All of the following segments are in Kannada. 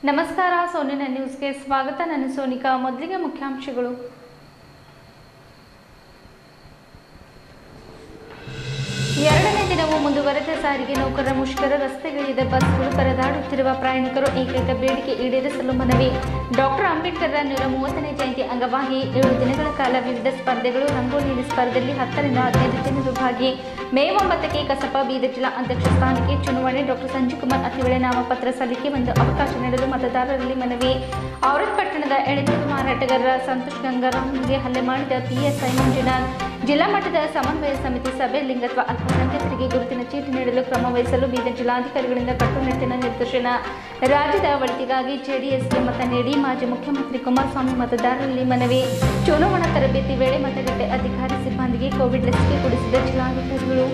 ನಮಸ್ಕಾರ ಸೋನಿನ ನ್ಯೂಸ್ಗೆ ಸ್ವಾಗತ ನಾನು ಸೋನಿಕಾ ಮೊದಲಿಗೆ ಮುಖ್ಯಾಂಶಗಳು ಎರಡನೇ ದಿನವೂ ಮುಂದುವರೆದ ಸಾರಿಗೆ ನೌಕರರ ಮುಷ್ಕರ ರಸ್ತೆಗಿಳಿದ ಬಸ್ಗಳು ಪರದಾಡುತ್ತಿರುವ ಪ್ರಯಾಣಿಕರು ಏಕೈಕ ಬೇಡಿಕೆ ಈಡೇರಿಸಲು ಮನವಿ ಡಾಕ್ಟರ್ ಅಂಬೇಡ್ಕರ್ ನೂರ ಮೂವತ್ತನೇ ಜಯಂತಿ ಅಂಗವಾಗಿ ಏಳು ದಿನಗಳ ಕಾಲ ವಿವಿಧ ಸ್ಪರ್ಧೆಗಳು ರಂಗೋಲಿ ಸ್ಪರ್ಧೆಯಲ್ಲಿ ಹತ್ತರಿಂದ ಹದಿನೈದು ಜನರು ಭಾಗಿ ಮೇ ಒಂಬತ್ತಕ್ಕೆ ಕಸಪ ಬೀದರ್ ಜಿಲ್ಲಾ ಅಧ್ಯಕ್ಷ ಸ್ಥಾನಕ್ಕೆ ಚುನಾವಣೆ ಡಾಕ್ಟರ್ ಸಂಜೀವ್ ಕುಮಾರ್ ಅತಿವಳೆ ನಾಮಪತ್ರ ಸಲ್ಲಿಕೆ ಒಂದು ಅವಕಾಶ ನೀಡಲು ಮತದಾರರಲ್ಲಿ ಮನವಿ ಔರಂಗ್ ಪಟ್ಟಣದ ಎಳೆನೀರು ಮಾರಾಟಗಾರರ ಸಂತೋಷ್ ಗಂಗಾರಾಮ್ಗೆ ಹಲ್ಲೆ ಮಾಡಿದ ಪಿಎಸ್ಐ ಮಂಜುನಾಥ್ ಜಿಲ್ಲಾ ಮಟ್ಟದ ಸಮನ್ವಯ ಸಮಿತಿ ಸಭೆ ಲಿಂಗತ್ವ ಅಲ್ಪಸಂಖ್ಯಾತರಿಗೆ ಗುರುತಿನ ಚೀಟಿ ನೀಡಲು ಕ್ರಮ ವಹಿಸಲು ಬೀದರ್ ಜಿಲ್ಲಾಧಿಕಾರಿಗಳಿಂದ ಕಟ್ಟುನಿಟ್ಟಿನ ನಿರ್ದೇಶನ ರಾಜ್ಯದ ಒಳಿತಿಗಾಗಿ ಜೆಡಿಎಸ್ಗೆ ಮತ ನೀಡಿ ಮಾಜಿ ಮುಖ್ಯಮಂತ್ರಿ ಕುಮಾರಸ್ವಾಮಿ ಮತದಾರರಲ್ಲಿ ಮನವಿ ಚುನಾವಣಾ ತರಬೇತಿ ವೇಳೆ ಮತಗಟ್ಟೆ ಅಧಿಕಾರಿ ಸಿಬ್ಬಂದಿಗೆ ಕೋವಿಡ್ ಲಸಿಕೆ ಕೊಡಿಸಿದ ಜಿಲ್ಲಾಧಿಕಾರಿಗಳು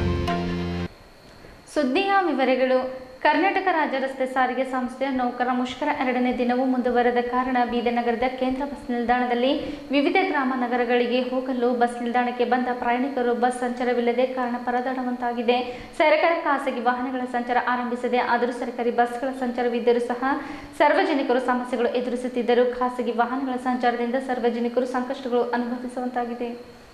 ಸುದ್ದಿಯ ವಿವರಗಳು ಕರ್ನಾಟಕ ರಾಜ್ಯ ರಸ್ತೆ ಸಾರಿಗೆ ಸಂಸ್ಥೆಯ ನೌಕರ ಮುಷ್ಕರ ಎರಡನೇ ದಿನವೂ ಮುಂದುವರೆದ ಕಾರಣ ಬೀದರ್ ನಗರದ ಕೇಂದ್ರ ಬಸ್ ನಿಲ್ದಾಣದಲ್ಲಿ ವಿವಿಧ ಗ್ರಾಮ ನಗರಗಳಿಗೆ ಹೋಗಲು ಬಸ್ ನಿಲ್ದಾಣಕ್ಕೆ ಬಂದ ಪ್ರಯಾಣಿಕರು ಬಸ್ ಸಂಚಾರವಿಲ್ಲದೆ ಕಾರಣ ಪರದಾಡುವಂತಾಗಿದೆ ಸರ್ಕಾರ ಖಾಸಗಿ ವಾಹನಗಳ ಸಂಚಾರ ಆರಂಭಿಸದೆ ಆದರೂ ಸರ್ಕಾರಿ ಬಸ್ಗಳ ಸಂಚಾರವಿದ್ದರೂ ಸಹ ಸಾರ್ವಜನಿಕರು ಸಮಸ್ಯೆಗಳು ಎದುರಿಸುತ್ತಿದ್ದರು ಖಾಸಗಿ ವಾಹನಗಳ ಸಂಚಾರದಿಂದ ಸಾರ್ವಜನಿಕರು ಸಂಕಷ್ಟಗಳು ಅನುಭವಿಸುವಂತಾಗಿದೆ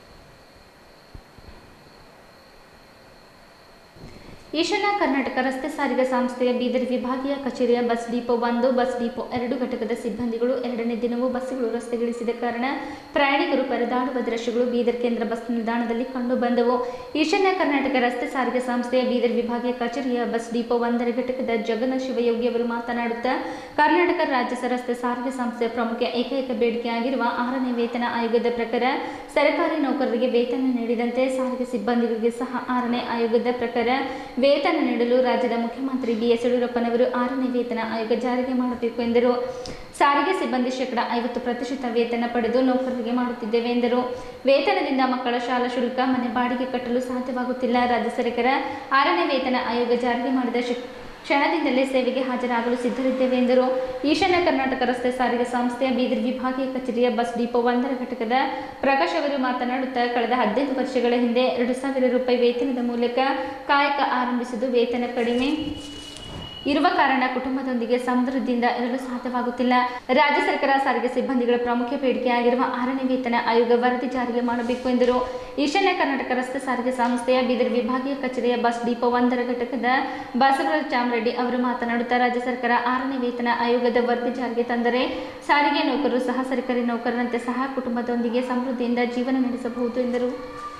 ಈಶಾನ್ಯ ಕರ್ನಾಟಕ ರಸ್ತೆ ಸಾರಿಗೆ ಸಂಸ್ಥೆಯ ಬೀದರ್ ವಿಭಾಗೀಯ ಕಚೇರಿಯ ಬಸ್ ಡಿಪೋ ಒಂದು ಬಸ್ ಡಿಪೋ ಎರಡು ಘಟಕದ ಸಿಬ್ಬಂದಿಗಳು ಎರಡನೇ ದಿನವೂ ಬಸ್ಸುಗಳು ರಸ್ತೆಗಿಳಿಸಿದ ಕಾರಣ ಪ್ರಯಾಣಿಕರು ಪರದಾಡುವ ದೃಶ್ಯಗಳು ಬೀದರ್ ಕೇಂದ್ರ ಬಸ್ ನಿಲ್ದಾಣದಲ್ಲಿ ಕಂಡುಬಂದವು ಈಶಾನ್ಯ ಕರ್ನಾಟಕ ರಸ್ತೆ ಸಾರಿಗೆ ಸಂಸ್ಥೆಯ ಬೀದರ್ ವಿಭಾಗೀಯ ಕಚೇರಿಯ ಬಸ್ ಡಿಪೋ ಒಂದರ ಘಟಕದ ಜಗನ ಶಿವಯೋಗಿ ಅವರು ಮಾತನಾಡುತ್ತಾ ಕರ್ನಾಟಕ ರಾಜ್ಯ ರಸ್ತೆ ಸಾರಿಗೆ ಸಂಸ್ಥೆಯ ಪ್ರಮುಖ ಏಕೈಕ ಬೇಡಿಕೆಯಾಗಿರುವ ಆರನೇ ವೇತನ ಆಯೋಗದ ಪ್ರಕಾರ ಸರ್ಕಾರಿ ನೌಕರರಿಗೆ ವೇತನ ನೀಡಿದಂತೆ ಸಾರಿಗೆ ಸಿಬ್ಬಂದಿಗಳಿಗೆ ಸಹ ಆರನೇ ಆಯೋಗದ ಪ್ರಕಾರ ವೇತನ ನೀಡಲು ರಾಜ್ಯದ ಮುಖ್ಯಮಂತ್ರಿ ಬಿಎಸ್ ಯಡಿಯೂರಪ್ಪನವರು ಆರನೇ ವೇತನ ಆಯೋಗ ಜಾರಿಗೆ ಮಾಡಬೇಕು ಎಂದರು ಸಾರಿಗೆ ಸಿಬ್ಬಂದಿ ಶೇಕಡ ಐವತ್ತು ಪ್ರತಿಶತ ವೇತನ ಪಡೆದು ನೌಕರರಿಗೆ ಮಾಡುತ್ತಿದ್ದೇವೆ ಎಂದರು ವೇತನದಿಂದ ಮಕ್ಕಳ ಶಾಲಾ ಶುಲ್ಕ ಮನೆ ಬಾಡಿಗೆ ಕಟ್ಟಲು ಸಾಧ್ಯವಾಗುತ್ತಿಲ್ಲ ರಾಜ್ಯ ಸರ್ಕಾರ ಆರನೇ ವೇತನ ಆಯೋಗ ಜಾರಿಗೆ ಮಾಡಿದ ಶಿಕ್ ಕ್ಷಣದಿಂದಲೇ ಸೇವೆಗೆ ಹಾಜರಾಗಲು ಸಿದ್ಧರಿದ್ದೇವೆ ಎಂದರು ಈಶಾನ್ಯ ಕರ್ನಾಟಕ ರಸ್ತೆ ಸಾರಿಗೆ ಸಂಸ್ಥೆಯ ಬೀದರ್ ವಿಭಾಗೀಯ ಕಚೇರಿಯ ಬಸ್ ಡಿಪೋ ಒಂದರ ಘಟಕದ ಪ್ರಕಾಶ್ ಅವರು ಮಾತನಾಡುತ್ತಾ ಕಳೆದ ಹದಿನೈದು ವರ್ಷಗಳ ಹಿಂದೆ ಎರಡು ಸಾವಿರ ರೂಪಾಯಿ ವೇತನದ ಮೂಲಕ ಕಾಯಕ ಆರಂಭಿಸಿದ್ದು ವೇತನ ಕಡಿಮೆ ಇರುವ ಕಾರಣ ಕುಟುಂಬದೊಂದಿಗೆ ಸಮೃದ್ಧಿಯಿಂದ ಇರಲು ಸಾಧ್ಯವಾಗುತ್ತಿಲ್ಲ ರಾಜ್ಯ ಸರ್ಕಾರ ಸಾರಿಗೆ ಸಿಬ್ಬಂದಿಗಳ ಪ್ರಮುಖ ಬೇಡಿಕೆಯಾಗಿರುವ ಆರನೇ ವೇತನ ಆಯೋಗ ವರದಿ ಜಾರಿಗೆ ಮಾಡಬೇಕು ಎಂದರು ಈಶಾನ್ಯ ಕರ್ನಾಟಕ ರಸ್ತೆ ಸಾರಿಗೆ ಸಂಸ್ಥೆಯ ಬೀದರ್ ವಿಭಾಗೀಯ ಕಚೇರಿಯ ಬಸ್ ಡಿಪೋ ಒಂದರ ಘಟಕದ ಬಸವರಾಜ್ ಚಾಮರೆಡ್ಡಿ ಅವರು ಮಾತನಾಡುತ್ತಾ ರಾಜ್ಯ ಸರ್ಕಾರ ಆರನೇ ವೇತನ ಆಯೋಗದ ವರದಿ ಜಾರಿಗೆ ತಂದರೆ ಸಾರಿಗೆ ನೌಕರರು ಸಹ ಸರ್ಕಾರಿ ನೌಕರರಂತೆ ಸಹ ಕುಟುಂಬದೊಂದಿಗೆ ಸಮೃದ್ಧಿಯಿಂದ ಜೀವನ ನಡೆಸಬಹುದು ಎಂದರು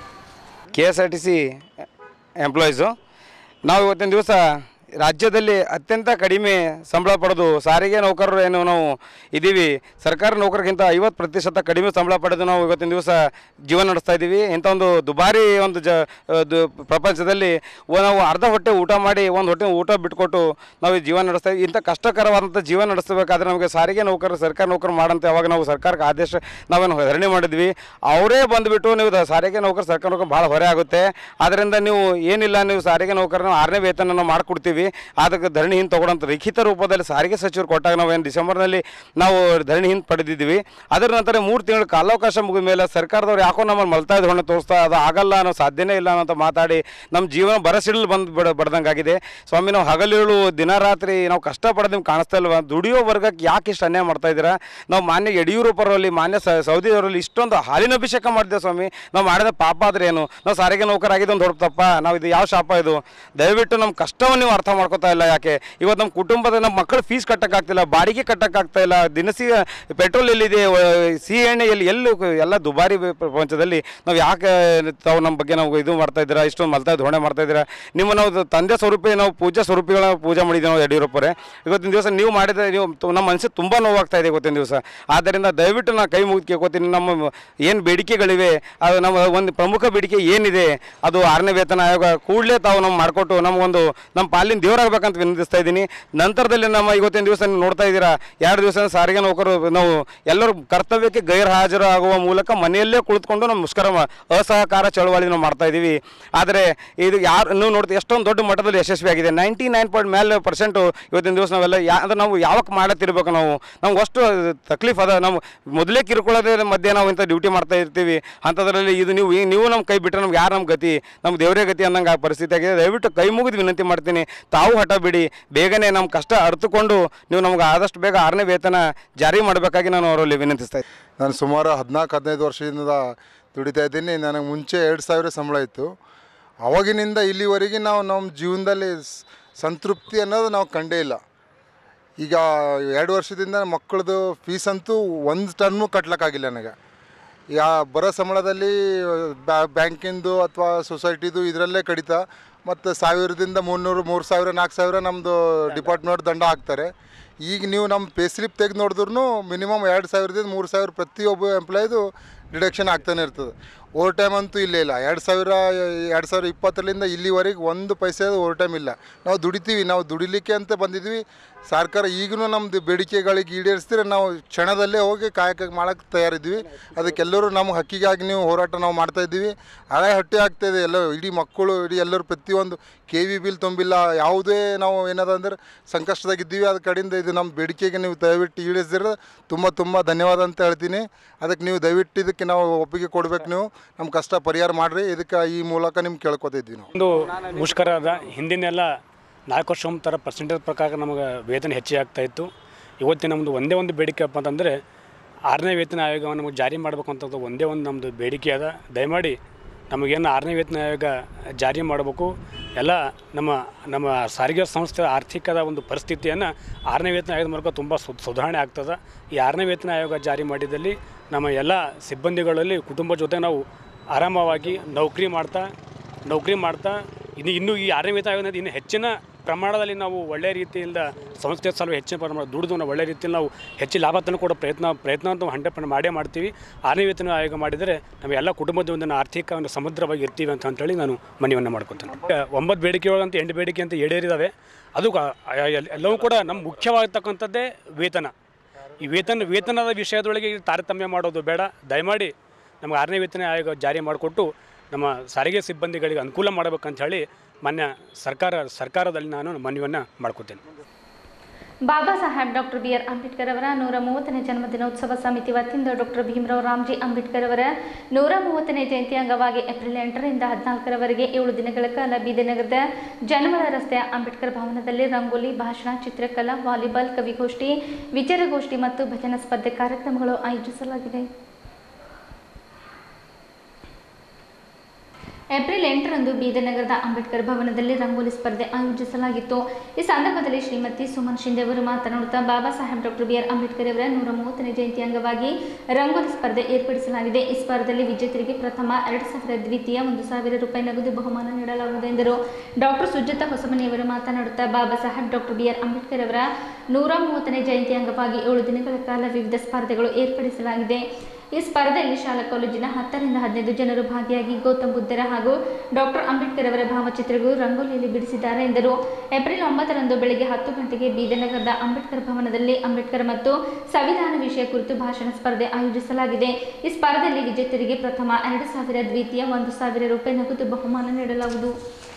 K S R T C employees ನಾವು ಇವತ್ತಿನ ದಿವಸ ರಾಜ್ಯದಲ್ಲಿ ಅತ್ಯಂತ ಕಡಿಮೆ ಸಂಬಳ ಪಡೆದು ಸಾರಿಗೆ ನೌಕರರು ಏನು ನಾವು ಇದ್ದೀವಿ ಸರ್ಕಾರಿ ನೌಕರಿಗಿಂತ ಐವತ್ತು ಪ್ರತಿಶತ ಕಡಿಮೆ ಸಂಬಳ ಪಡೆದು ನಾವು ಇವತ್ತಿನ ದಿವಸ ಜೀವನ ನಡೆಸ್ತಾ ಇದ್ದೀವಿ ಇಂಥ ಒಂದು ದುಬಾರಿ ಒಂದು ಜ ಅದು ಪ್ರಪಂಚದಲ್ಲಿ ಒ- ನಾವು ಅರ್ಧ ಹೊಟ್ಟೆ ಊಟ ಮಾಡಿ ಒಂದು ಹೊಟ್ಟೆ ಊಟ ಬಿಟ್ಕೊಟ್ಟು ನಾವು ಈ ಜೀವನ ನಡೆಸ್ತಾ ಇದ್ದೀವಿ ಇಂಥ ಕಷ್ಟಕರವಾದಂಥ ಜೀವನ ನಡೆಸಬೇಕಾದ್ರೆ ನಮಗೆ ಸಾರಿಗೆ ನೌಕರರು ಸರ್ಕಾರಿ ನೌಕರು ಮಾಡಂತ ಯಾವಾಗ ನಾವು ಸರ್ಕಾರಕ್ಕೆ ಆದೇಶ ನಾವೇನು ಧರಣಿ ಮಾಡಿದ್ವಿ ಅವರೇ ಬಂದುಬಿಟ್ಟು ನೀವು ದ- ಸಾರಿಗೆ ನೌಕರು ಸರ್ಕಾರಿ ನೌಕರು ಭಾಳ ಹೊರೆ ಆಗುತ್ತೆ ಆದ್ದರಿಂದ ನೀವು ಏನಿಲ್ಲ ನೀವು ಸಾರಿಗೆ ನೌಕರನ ಆರನೇ ವೇತನ ನಾವು ಮಾಡಿಕೊಡ್ತೀವಿ ಅದಕ್ಕೆ ಧರಣಿ ಹಿಂದೆ ತಗೊಳ್ಳೋಂಥ ಲಿಖಿತ ರೂಪದಲ್ಲಿ ಸಾರಿಗೆ ಸಚಿವರು ಕೊಟ್ಟಾಗ ನಾವು ಏನು ಡಿಸೆಂಬರ್ನಲ್ಲಿ ನಾವು ಧರಣಿ ಹಿಂದೆ ಪಡೆದಿದ್ದೀವಿ ಅದರ ನಂತರ ಮೂರು ತಿಂಗಳ ಕಾಲಾವಕಾಶ ಮುಗಿದ ಮೇಲೆ ಸರ್ಕಾರದವ್ರು ಯಾಕೋ ನಮ್ಮನ್ನು ಮಲ್ತಾ ಇದ್ದು ಹೊಣೆ ತೋರಿಸ್ತಾ ಅದು ಆಗಲ್ಲ ಅನ್ನೋ ಸಾಧ್ಯನೇ ಇಲ್ಲ ಅಂತ ಮಾತಾಡಿ ನಮ್ಮ ಜೀವನ ಬರಸಿಡಲು ಬಂದು ಬಿಡ ಬಡ್ದಂಗಾಗಿದೆ ಸ್ವಾಮಿ ನಾವು ಹಗಲಿರುಳು ದಿನ ರಾತ್ರಿ ನಾವು ಕಷ್ಟಪಡೋದು ನಿಮ್ಗೆ ಕಾಣಿಸ್ತಾ ಇಲ್ವಾ ದುಡಿಯೋ ವರ್ಗಕ್ಕೆ ಯಾಕೆ ಇಷ್ಟು ಅನ್ಯಾಯ ಮಾಡ್ತಾ ಇದ್ದೀರಾ ನಾವು ಮಾನ್ಯ ಯಡಿಯೂರಪ್ಪರಲ್ಲಿ ಮಾನ್ಯ ಸ ಸೌದಿಯವರಲ್ಲಿ ಇಷ್ಟೊಂದು ಹಾಲಿನ ಅಭಿಷೇಕ ಮಾಡಿದ್ದೇವೆ ಸ್ವಾಮಿ ನಾವು ಮಾಡಿದ ಪಾಪ ಆದ್ರೆ ಏನು ನಾವು ಸಾರಿಗೆ ನೌಕರಾಗಿದ್ದು ಒಂದು ದೊಡ್ಡ ತಪ್ಪ ನಾವು ಇದು ಯಾವ ಶಾಪ ಇದು ದಯವಿಟ್ಟು ನಮ್ಮ ಕಷ್ಟವನ್ನು ನೀವು ಅರ್ಥ ಮಾಡ್ಕೊತಾ ಇಲ್ಲ ಯಾಕೆ ಇವತ್ತು ನಮ್ಮ ಕುಟುಂಬದ ನಮ್ಮ ಮಕ್ಕಳು ಫೀಸ್ ಕಟ್ಟಕ್ಕಾಗ್ತಿಲ್ಲ ಬಾಡಿಗೆ ಕಟ್ಟಕ್ಕಾಗ್ತಾ ಇಲ್ಲ ದಿನಸಿ ಪೆಟ್ರೋಲ್ ಎಲ್ಲಿದೆ ವ- ಸಿಹಿ ಎಣ್ಣೆ ಎಲ್ಲಿ ಎಲ್ಲೂ ಕ- ಎಲ್ಲ ದುಬಾರಿ ಬೆ- ಪ್ರಪಂಚದಲ್ಲಿ ನಾವು ಯಾಕೆ ತಾವು ನಮ್ಮ ಬಗ್ಗೆ ನಾವು ಇದು ಮಾಡ್ತಾ ಇದ್ದೀರಾ ಇಷ್ಟೊಂದು ಮಲ್ತಾ ಧೋರಣೆ ಮಾಡ್ತಾ ಇದ್ದೀರಾ ನಿಮ್ಮ ನಾವು ತಂದೆ ಸ್ವರೂಪಿ ನಾವು ಪೂಜಾ ಸ್ವರೂಪಿಗಳ ಪೂಜೆ ಮಾಡಿದ್ದೀವಿ ನಾವು ಯಡಿಯೂರಪ್ಪರೇ ಇವತ್ತಿನ ದಿವಸ ನೀವು ಮಾಡಿದ ನೀವು ತು- ನಮ್ಮ ಮನಸ್ಸಿಗೆ ತುಂಬ ನೋವಾಗ್ತಾ ಇದೆ ಇವತ್ತಿನ ದಿವಸ ಆದ್ದರಿಂದ ದಯವಿಟ್ಟು ನಾನು ಕೈ ಮುಗಿದು ಕೇಳ್ಕೊತೀನಿ ನಮ್ಮ ಏನು ಬೇಡಿಕೆಗಳಿವೆ ಅದು ನಮ್ಮ ಒಂದು ಪ್ರಮುಖ ಬೇಡಿಕೆ ಏನಿದೆ ಅದು ಆರನೇ ವೇತನ ಆಯೋಗ ಕೂಡಲೇ ತಾವು ನಾವು ಮಾಡಿಕೊಟ್ಟು ನಮಗೊಂದು ನಮ್ಮ ಪಾಲಿನ ದೇವರಾಗಬೇಕಂತ ವಿನಂತಿಸ್ತಾ ಇದ್ದೀನಿ ನಂತರದಲ್ಲಿ ನಮ್ಮ ಇವತ್ತಿನ ದಿವಸ ನೀವು ನೋಡ್ತಾ ಇದ್ದೀರಾ ಎರಡು ದಿವಸ ಸಾರಿಗೆ ನೌಕರು ನಾವು ಎಲ್ಲರೂ ಕರ್ತವ್ಯಕ್ಕೆ ಗೈರು ಹಾಜರಾಗುವ ಮೂಲಕ ಮನೆಯಲ್ಲೇ ಕುಳಿತುಕೊಂಡು ನಮ್ಮ ಮುಷ್ಕರ ಮ- ಅಸಹಕಾರ ಚಳವಳಿ ನಾವು ಮಾಡ್ತಾ ಇದ್ದೀವಿ ಆದರೆ ಇದು ಯಾರು ನೀವು ನೋಡ್ತೀವಿ ಎಷ್ಟೊಂದು ದೊಡ್ಡ ಮಟ್ಟದಲ್ಲಿ ಯಶಸ್ವಿಯಾಗಿದೆ ನೈಂಟಿ ನೈನ್ ಪಾಯಿಂಟ್ ಮೇಲೆ ಪರ್ಸೆಂಟು ಇವತ್ತಿನ ದಿವಸ ನಾವೆಲ್ಲ ಯಾ ಅಂದ್ರೆ ನಾವು ಯಾವಾಗ ಮಾಡತ್ತಿರ್ಬೇಕು ನಾವು ನಮ್ಗೆ ಅಷ್ಟು ತಕ್ಲೀಫ್ ಅದ ನಾವು ಮೊದಲೇ ಕಿರ್ಕೊಳ್ಳೋದೇ ಮಧ್ಯೆ ನಾವು ಇಂಥ ಡ್ಯೂಟಿ ಮಾಡ್ತಾ ಇರ್ತೀವಿ ಅಂಥದ್ರಲ್ಲಿ ಇದು ನೀವು ನೀವು ನಮ್ಮ ಕೈ ಬಿಟ್ಟರೆ ನಮ್ಗೆ ಯಾರು ನಮ್ಮ ಗತಿ ನಮ್ಮ ದೇವರೇ ಗತಿ ಅನ್ನಂಗೆ ಆ ಪರಿಸ್ಥಿತಿ ಆಗಿದೆ ದಯವಿಟ್ಟು ಕೈ ಮುಗಿದು ವಿನಂತಿ ಮಾಡ್ತೀನಿ ತಾವು ಹಠ ಬಿಡಿ ಬೇಗನೆ ನಮ್ಮ ಕಷ್ಟ ಅರ್ಥಕೊಂಡು ನೀವು ನಮ್ಗೆ ಆದಷ್ಟು ಬೇಗ ಆರನೇ ವೇತನ ಜಾರಿ ಮಾಡಬೇಕಾಗಿ ನಾನು ಅವರಲ್ಲಿ ವಿನಂತಿಸ್ತಾ ಇದ್ದೀನಿ ನಾನು ಸುಮಾರು ಹದಿನಾಲ್ಕು ಹದಿನೈದು ವರ್ಷದಿಂದ ದುಡಿತಾ ಇದ್ದೀನಿ ನನಗೆ ಮುಂಚೆ ಎರಡು ಸಾವಿರ ಸಂಬಳ ಇತ್ತು ಅವಾಗಿನಿಂದ ಇಲ್ಲಿವರೆಗೆ ನಾವು ನಮ್ಮ ಜೀವನದಲ್ಲಿ ಸ್- ಸಂತೃಪ್ತಿ ಅನ್ನೋದು ನಾವು ಕಂಡೇ ಇಲ್ಲ ಈಗ ಎರಡು ವರ್ಷದಿಂದ ಮಕ್ಕಳದು ಫೀಸ್ ಅಂತೂ ಒಂದು ಟರ್ಮು ಕಟ್ಲಿಕ್ಕಾಗಿಲ್ಲ ನನಗೆ ಈಗ ಬರೋ ಸಂಬಳದಲ್ಲಿ ಬ್ಯಾಂಕಿಂದು ಅಥವಾ ಸೊಸೈಟಿದು ಇದರಲ್ಲೇ ಕಡಿತ ಮತ್ತು ಸಾವಿರದಿಂದ ಮುನ್ನೂರು ಮೂರು ಸಾವಿರ ನಾಲ್ಕು ಸಾವಿರ ನಮ್ಮದು ಡಿಪಾರ್ಟ್ಮೆಂಟ್ ದಂಡ ಹಾಕ್ತಾರೆ ಈಗ ನೀವು ನಮ್ಮ ಪೇ ಸ್ಲಿಪ್ ತೆಗೆದು ನೋಡಿದ್ರು ಮಿನಿಮಮ್ ಎರಡು ಸಾವಿರದಿಂದ ಮೂರು ಸಾವಿರ ಪ್ರತಿಯೊಬ್ಬ ಎಂಪ್ಲಾಯ್ದು ಡಿಡಕ್ಷನ್ ಆಗ್ತಾನೆ ಇರ್ತದೆ ಓವರ್ ಟೈಮ್ ಅಂತೂ ಇಲ್ಲೇ ಇಲ್ಲ ಎರಡು ಸಾವಿರ ಎರಡು ಸಾವಿರ ಇಪ್ಪತ್ತರಿಂದ ಇಲ್ಲಿವರೆಗೆ ಒಂದು ಪೈಸೆ ಓವರ್ ಟೈಮ್ ಇಲ್ಲ ನಾವು ದುಡಿತೀವಿ ನಾವು ದುಡಿಲಿಕ್ಕೆ ಅಂತ ಬಂದಿದ್ವಿ ಸರ್ಕಾರ ಈಗಲೂ ನಮ್ಮದು ಬೇಡಿಕೆಗಳಿಗೆ ಈಡೇರಿಸಿದ್ರೆ ನಾವು ಕ್ಷಣದಲ್ಲೇ ಹೋಗಿ ಕಾಯಕ ಮಾಡೋಕ್ಕೆ ತಯಾರಿದ್ವಿ ಅದಕ್ಕೆಲ್ಲರೂ ನಮ್ಮ ಹಕ್ಕಿಗಾಗಿ ನೀವು ಹೋರಾಟ ನಾವು ಮಾಡ್ತಾ ಇದ್ದೀವಿ ಹಳೆ ಹಟ್ಟಿ ಆಗ್ತಾಯಿದೆ ಎಲ್ಲ ಇಡೀ ಮಕ್ಕಳು ಇಡೀ ಎಲ್ಲರೂ ಪ್ರತಿಯೊಂದು ಕೆ ವಿ ಬಿಲ್ ತುಂಬಿಲ್ಲ ಯಾವುದೇ ನಾವು ಏನದ ಅಂದ್ರೆ ಸಂಕಷ್ಟದಾಗಿದ್ದೀವಿ ಅದ ಕಡೆಯಿಂದ ಇದು ನಮ್ಮ ಬೇಡಿಕೆಗೆ ನೀವು ದಯವಿಟ್ಟು ಈಡೇರಿಸಿದ್ರೆ ತುಂಬ ತುಂಬ ಧನ್ಯವಾದ ಅಂತ ಹೇಳ್ತೀನಿ ಅದಕ್ಕೆ ನೀವು ದಯವಿಟ್ಟು ಇದಕ್ಕೆ ನಾವು ಒಪ್ಪಿಗೆ ಕೊಡ್ಬೇಕು ನೀವು ನಮ್ಮ ಕಷ್ಟ ಪರಿಹಾರ ಮಾಡಿರಿ ಇದಕ್ಕೆ ಈ ಮೂಲಕ ನಿಮ್ಗೆ ಕೇಳ್ಕೊತಿದ್ವಿ ನಾವು ಒಂದು ಮುಷ್ಕರ ಅದ ಹಿಂದಿನೆಲ್ಲ ನಾಲ್ಕು ವರ್ಷ ಥರ ಪರ್ಸೆಂಟೇಜ್ ಪ್ರಕಾರ ನಮಗೆ ವೇತನ ಹೆಚ್ಚಿಗೆ ಆಗ್ತಾ ಇತ್ತು ಇವತ್ತಿನ ನಮ್ಮದು ಒಂದೇ ಒಂದು ಬೇಡಿಕೆ ಅಪ್ಪ ಅಂತಂದರೆ ಆರನೇ ವೇತನ ಆಯೋಗವನ್ನು ನಮಗೆ ಜಾರಿ ಮಾಡಬೇಕು ಅಂತ ಒಂದೇ ಒಂದು ನಮ್ಮದು ಬೇಡಿಕೆ ಅದ ದಯಮಾಡಿ ನಮಗೇನು ಆರನೇ ವೇತನ ಆಯೋಗ ಜಾರಿ ಮಾಡಬೇಕು ಎಲ್ಲ ನಮ್ಮ ನಮ್ಮ ಸಾರಿಗೆ ಸಂಸ್ಥೆ ಆರ್ಥಿಕದ ಒಂದು ಪರಿಸ್ಥಿತಿಯನ್ನು ಆರನೇ ವೇತನ ಆಯೋಗದ ಮೂಲಕ ತುಂಬ ಸುದ್ ಸುಧಾರಣೆ ಆಗ್ತದೆ ಈ ಆರನೇ ವೇತನ ಆಯೋಗ ಜಾರಿ ಮಾಡಿದಲ್ಲಿ ನಮ್ಮ ಎಲ್ಲ ಸಿಬ್ಬಂದಿಗಳಲ್ಲಿ ಕುಟುಂಬ ಜೊತೆ ನಾವು ಆರಾಮವಾಗಿ ನೌಕರಿ ಮಾಡ್ತಾ ನೌಕರಿ ಮಾಡ್ತಾ ಇನ್ನು ಇನ್ನೂ ಈ ಆರನೇ ವೇತನ ಆಯೋಗದಿಂದ ಇನ್ನು ಹೆಚ್ಚಿನ ಪ್ರಮಾಣದಲ್ಲಿ ನಾವು ಒಳ್ಳೆಯ ರೀತಿಯಿಂದ ಸಂಸ್ಥೆ ಸಲುವಾಗಿ ಹೆಚ್ಚಿನ ಪ್ರಮಾಣ ದುಡಿದು ನಾವು ಒಳ್ಳೆಯ ರೀತಿಯಲ್ಲಿ ನಾವು ಹೆಚ್ಚು ಲಾಭ ತಂದು ಕೊಡೋ ಪ್ರಯತ್ನ ಪ್ರಯತ್ನ ಅಂತ ಹಂಡ್ರೆಡ್ ಪರ್ಸೆಂಟ್ ಮಾಡೇ ಮಾಡ್ತೀವಿ ಆರನೇ ವೇತನ ಆಯೋಗ ಮಾಡಿದರೆ ನಾವು ಎಲ್ಲ ಕುಟುಂಬದ ಒಂದು ಆರ್ಥಿಕ ಒಂದು ಸಮುದ್ರವಾಗಿ ಇರ್ತೀವಿ ಅಂತ ಅಂತೇಳಿ ನಾನು ಮನವಿಯನ್ನು ಮಾಡ್ಕೊತೇನೆ ಈಗ ಒಂಬತ್ತು ಬೇಡಿಕೆ ಅಂತ ಎಂಟು ಬೇಡಿಕೆ ಅಂತ ಈಡೇರಿದಾವೆ ಅದು ಕ- ಎಲ್- ಎಲ್ಲವೂ ಕೂಡ ನಮ್ಮ ಮುಖ್ಯವಾಗಿರ್ತಕ್ಕಂಥದ್ದೇ ವೇತನ ಈ ವೇತನ ವೇತನದ ವಿಷಯದೊಳಗೆ ಈ ತಾರತಮ್ಯ ಮಾಡೋದು ಬೇಡ ದಯಮಾಡಿ ನಮಗೆ ಆರನೇ ವೇತನ ಆಯೋಗ ಜಾರಿ ಮಾಡಿಕೊಟ್ಟು ನಮ್ಮ ಸಾರಿಗೆ ಸಿಬ್ಬಂದಿಗಳಿಗೆ ಅನುಕೂಲ ಮಾಡಬೇಕಂತ ಹೇಳಿ ಮಾನ್ಯ ಸರ್ಕಾರ ಸರ್ಕಾರದಲ್ಲಿ ನಾನು ಮನವಿಯನ್ನು ಮಾಡ್ಕೊತೇನೆ Baba Saheb doctor B R Ambedkar ಅವರ ನೂರ ಮೂವತ್ತನೇ ಜನ್ಮದಿನೋತ್ಸವ ಸಮಿತಿ ವತಿಯಿಂದ ಡಾಕ್ಟರ್ ಭೀಮರಾವ್ ರಾಮ್ಜಿ ಅಂಬೇಡ್ಕರ್ ಅವರ ನೂರ ಮೂವತ್ತನೇ ಜಯಂತಿ ಅಂಗವಾಗಿ ಏಪ್ರಿಲ್ ಎಂಟರಿಂದ ಹದಿನಾಲ್ಕರವರೆಗೆ ಏಳು ದಿನಗಳ ಕಾಲ ಬೀದಿನಗರದ ಜನವರ ರಸ್ತೆಯ ಅಂಬೇಡ್ಕರ್ ಭವನದಲ್ಲಿ ರಂಗೋಲಿ ಭಾಷಣ ಚಿತ್ರಕಲಾ ವಾಲಿಬಾಲ್ ಕವಿಗೋಷ್ಠಿ ವಿಚಾರಗೋಷ್ಠಿ ಮತ್ತು ಭಜನಾ ಸ್ಪರ್ಧೆ ಕಾರ್ಯಕ್ರಮಗಳು ಆಯೋಜಿಸಲಾಗಿದೆ ಏಪ್ರಿಲ್ ಎಂಟರಂದು ಬೀದರ್ನಗರದ ಅಂಬೇಡ್ಕರ್ ಭವನದಲ್ಲಿ ರಂಗೋಲಿ ಸ್ಪರ್ಧೆ ಆಯೋಜಿಸಲಾಗಿತ್ತು ಈ ಸಂದರ್ಭದಲ್ಲಿ ಶ್ರೀಮತಿ ಸುಮನ್ ಶಿಂದೆ ಅವರು ಮಾತನಾಡುತ್ತಾ Baba Saheb doctor B R Ambedkar ಅವರ ನೂರ ಮೂವತ್ತನೇ ಜಯಂತಿ ಅಂಗವಾಗಿ ರಂಗೋಲಿ ಸ್ಪರ್ಧೆ ಏರ್ಪಡಿಸಲಾಗಿದೆ ಈ ಸ್ಪರ್ಧೆಯಲ್ಲಿ ವಿಜೇತರಿಗೆ ಪ್ರಥಮ ಎರಡು ಸಾವಿರ ದ್ವಿತೀಯ ಒಂದು ಸಾವಿರ ರೂಪಾಯಿ ನಗದು ಬಹುಮಾನ ನೀಡಲಾಗುವುದು ಎಂದರು ಡಾಕ್ಟರ್ ಸುಜಾತ ಹೊಸಮನಿಯವರು ಮಾತನಾಡುತ್ತಾ Baba Saheb doctor B R Ambedkar ಅವರ ನೂರ ಮೂವತ್ತನೇ ಜಯಂತಿ ಅಂಗವಾಗಿ ಏಳು ದಿನಗಳ ಕಾಲ ವಿವಿಧ ಸ್ಪರ್ಧೆಗಳು ಏರ್ಪಡಿಸಲಾಗಿದೆ ಈ ಸ್ಪರ್ಧೆಯಲ್ಲಿ ಶಾಲಾ ಕಾಲೇಜಿನ ಹತ್ತರಿಂದ ಹದಿನೈದು ಜನರು ಭಾಗಿಯಾಗಿ ಗೌತಮ್ ಬುದ್ಧರ ಹಾಗೂ ಡಾಕ್ಟರ್ ಅಂಬೇಡ್ಕರ್ ಅವರ ಭಾವಚಿತ್ರಗಳು ರಂಗೋಲಿಯಲ್ಲಿ ಬಿಡಿಸಿದ್ದಾರೆ ಎಂದರು ಏಪ್ರಿಲ್ ಒಂಬತ್ತರಂದು ಬೆಳಗ್ಗೆ ಹತ್ತು ಗಂಟೆಗೆ ಬೀದರ್ನಗರದ ಅಂಬೇಡ್ಕರ್ ಭವನದಲ್ಲಿ ಅಂಬೇಡ್ಕರ್ ಮತ್ತು ಸಂವಿಧಾನ ವಿಷಯ ಕುರಿತು ಭಾಷಣ ಸ್ಪರ್ಧೆ ಆಯೋಜಿಸಲಾಗಿದೆ ಈ ಸ್ಪರ್ಧೆಯಲ್ಲಿ ವಿಜೇತರಿಗೆ ಪ್ರಥಮ ಎರಡು ಸಾವಿರ ದ್ವಿತೀಯ ಒಂದು ಸಾವಿರ ರೂಪಾಯಿ ನಗದು ಬಹುಮಾನ ನೀಡಲಾಗುವುದು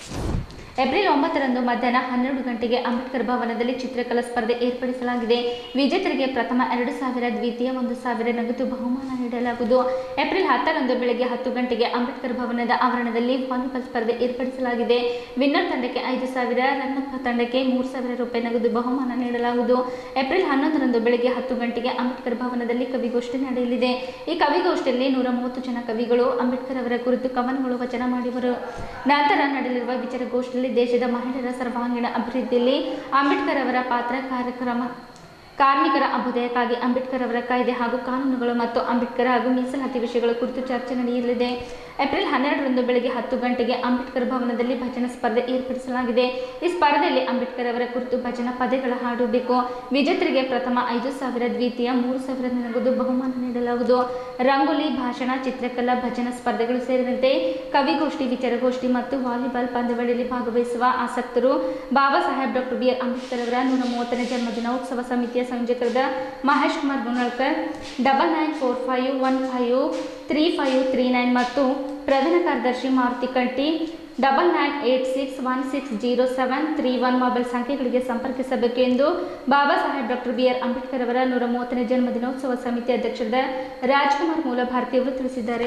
ಏಪ್ರಿಲ್ ಒಂಬತ್ತರಂದು ಮಧ್ಯಾಹ್ನ ಹನ್ನೆರಡು ಗಂಟೆಗೆ ಅಂಬೇಡ್ಕರ್ ಭವನದಲ್ಲಿ ಚಿತ್ರಕಲಾ ಸ್ಪರ್ಧೆ ಏರ್ಪಡಿಸಲಾಗಿದೆ ವಿಜೇತರಿಗೆ ಪ್ರಥಮ ಎರಡು ಸಾವಿರ ದ್ವಿತೀಯ ಒಂದು ಸಾವಿರ ನಗದು ಬಹುಮಾನ ನೀಡಲಾಗುವುದು ಏಪ್ರಿಲ್ ಹತ್ತರಂದು ಬೆಳಗ್ಗೆ ಹತ್ತು ಗಂಟೆಗೆ ಅಂಬೇಡ್ಕರ್ ಭವನದ ಆವರಣದಲ್ಲಿ ವಾಲಿಬಾಲ್ ಸ್ಪರ್ಧೆ ಏರ್ಪಡಿಸಲಾಗಿದೆ ವಿನ್ನರ್ ತಂಡಕ್ಕೆ ಐದು ಸಾವಿರ ರನ್ನಪ್ಪ ತಂಡಕ್ಕೆ ಮೂರು ಸಾವಿರ ರೂಪಾಯಿ ನಗದು ಬಹುಮಾನ ನೀಡಲಾಗುವುದು ಏಪ್ರಿಲ್ ಹನ್ನೊಂದರಂದು ಬೆಳಗ್ಗೆ ಹತ್ತು ಗಂಟೆಗೆ ಅಂಬೇಡ್ಕರ್ ಭವನದಲ್ಲಿ ಕವಿಗೋಷ್ಠಿ ನಡೆಯಲಿದೆ ಈ ಕವಿಗೋಷ್ಠಿಯಲ್ಲಿ ನೂರ ಮೂವತ್ತು ಜನ ಕವಿಗಳು ಅಂಬೇಡ್ಕರ್ ಅವರ ಕುರಿತು ಕವನಗಳು ವಚನ ಮಾಡಿದರು ನಂತರ ನಡೆಯಲಿರುವ ವಿಚಾರಗೋಷ್ಠಿಯಲ್ಲಿ ದೇಶದ ಮಹಿಳೆಯರ ಸರ್ವಾಂಗೀಣ ಅಭಿವೃದ್ಧಿಯಲ್ಲಿ ಅಂಬೇಡ್ಕರ್ ಅವರ ಪಾತ್ರ ಕಾರ್ಯಕ್ರಮ ಕಾರ್ಮಿಕರ ಅಭ್ಯುದಯಕ್ಕಾಗಿ ಅಂಬೇಡ್ಕರ್ ಅವರ ಕಾಯ್ದೆ ಹಾಗೂ ಕಾನೂನುಗಳು ಮತ್ತು ಅಂಬೇಡ್ಕರ್ ಹಾಗೂ ಮೀಸಲಾತಿ ವಿಷಯಗಳ ಕುರಿತು ಚರ್ಚೆ ನಡೆಯಲಿದೆ ಏಪ್ರಿಲ್ ಹನ್ನೆರಡರಂದು ಬೆಳಗ್ಗೆ ಹತ್ತು ಗಂಟೆಗೆ ಅಂಬೇಡ್ಕರ್ ಭವನದಲ್ಲಿ ಭಜನಾ ಸ್ಪರ್ಧೆ ಏರ್ಪಡಿಸಲಾಗಿದೆ ಈ ಸ್ಪರ್ಧೆಯಲ್ಲಿ ಅಂಬೇಡ್ಕರ್ ಅವರ ಕುರಿತು ಭಜನಾ ಪದ್ಯಗಳ ಹಾಡಬೇಕು ವಿಜೇತರಿಗೆ ಪ್ರಥಮ ಐದು ಸಾವಿರ ದ್ವಿತೀಯ ಮೂರು ಸಾವಿರ ನಗದು ಬಹುಮಾನ ನೀಡಲಾಗುವುದು ರಂಗೋಲಿ ಭಾಷಣ ಚಿತ್ರಕಲಾ ಭಜನಾ ಸ್ಪರ್ಧೆಗಳು ಸೇರಿದಂತೆ ಕವಿಗೋಷ್ಠಿ ವಿಚಾರಗೋಷ್ಠಿ ಮತ್ತು ವಾಲಿಬಾಲ್ ಪಂದ್ಯಾವಳಿಯಲ್ಲಿ ಭಾಗವಹಿಸುವ ಆಸಕ್ತರು Baba Saheb doctor B R Ambedkar ಅವರ ನೂರ ಮೂವತ್ತನೇ ಜನ್ಮದಿನೋತ್ಸವ ಸಮಿತಿಯ ಸಂಯೋಜಕರಾದ Mahesh Kumar Gunalkar double nine four five one five three five three nine ಮತ್ತು ಪ್ರಧಾನ ಕಾರ್ಯದರ್ಶಿ Maruti Katti double nine eight six one six zero seven three one mobile ಸಂಖ್ಯೆಗಳಿಗೆ ಸಂಪರ್ಕಿಸಬೇಕು ಎಂದು Baba Saheb doctor B R Ambedkar ಅವರ ನೂರ ಮೂವತ್ತನೇ ಜನ್ಮದಿನೋತ್ಸವ ಸಮಿತಿ ಅಧ್ಯಕ್ಷರಾದ ರಾಜ್ಕುಮಾರ್ ಮೂಲಭಾರತಿ ಅವರು ತಿಳಿಸಿದ್ದಾರೆ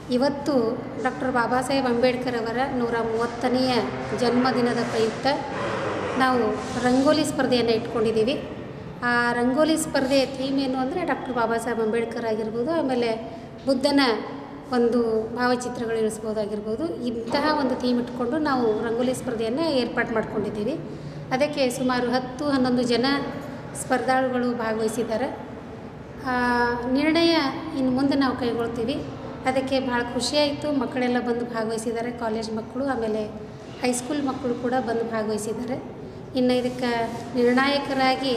ಇವತ್ತು ಡಾಕ್ಟರ್ ಬಾಬಾ ಸಾಹೇಬ್ ಅಂಬೇಡ್ಕರ್ ಅವರ ನೂರ ಮೂವತ್ತನೆಯ ಜನ್ಮದಿನದ ಪ್ರಯುಕ್ತ ನಾವು ರಂಗೋಲಿ ಸ್ಪರ್ಧೆಯನ್ನು ಇಟ್ಕೊಂಡಿದ್ದೀವಿ ಆ ರಂಗೋಲಿ ಸ್ಪರ್ಧೆಯ ಥೀಮ್ ಏನು ಅಂದರೆ ಡಾಕ್ಟರ್ ಬಾಬಾ ಸಾಹೇಬ್ ಅಂಬೇಡ್ಕರ್ ಆಗಿರ್ಬೋದು ಆಮೇಲೆ ಬುದ್ಧನ ಒಂದು ಭಾವಚಿತ್ರಗಳು ಇಳಿಸ್ಬೋದಾಗಿರ್ಬೋದು ಇಂತಹ ಒಂದು ಥೀಮ್ ಇಟ್ಕೊಂಡು ನಾವು ರಂಗೋಲಿ ಸ್ಪರ್ಧೆಯನ್ನು ಏರ್ಪಾಡು ಮಾಡ್ಕೊಂಡಿದ್ದೀವಿ ಅದಕ್ಕೆ ಸುಮಾರು ಹತ್ತು ಹನ್ನೊಂದು ಜನ ಸ್ಪರ್ಧಾಳುಗಳು ಭಾಗವಹಿಸಿದ್ದಾರೆ ಆ, ನಿರ್ಣಯ ಇನ್ನು ಮುಂದೆ ನಾವು ಕೈಗೊಳ್ತೀವಿ ಅದಕ್ಕೆ ಭಾಳ ಖುಷಿಯಾಯಿತು ಮಕ್ಕಳೆಲ್ಲ ಬಂದು ಭಾಗವಹಿಸಿದ್ದಾರೆ ಕಾಲೇಜ್ ಮಕ್ಕಳು ಆಮೇಲೆ ಹೈಸ್ಕೂಲ್ ಮಕ್ಕಳು ಕೂಡ ಬಂದು ಭಾಗವಹಿಸಿದ್ದಾರೆ ಇನ್ನು ಇದಕ್ಕೆ ನಿರ್ಣಾಯಕರಾಗಿ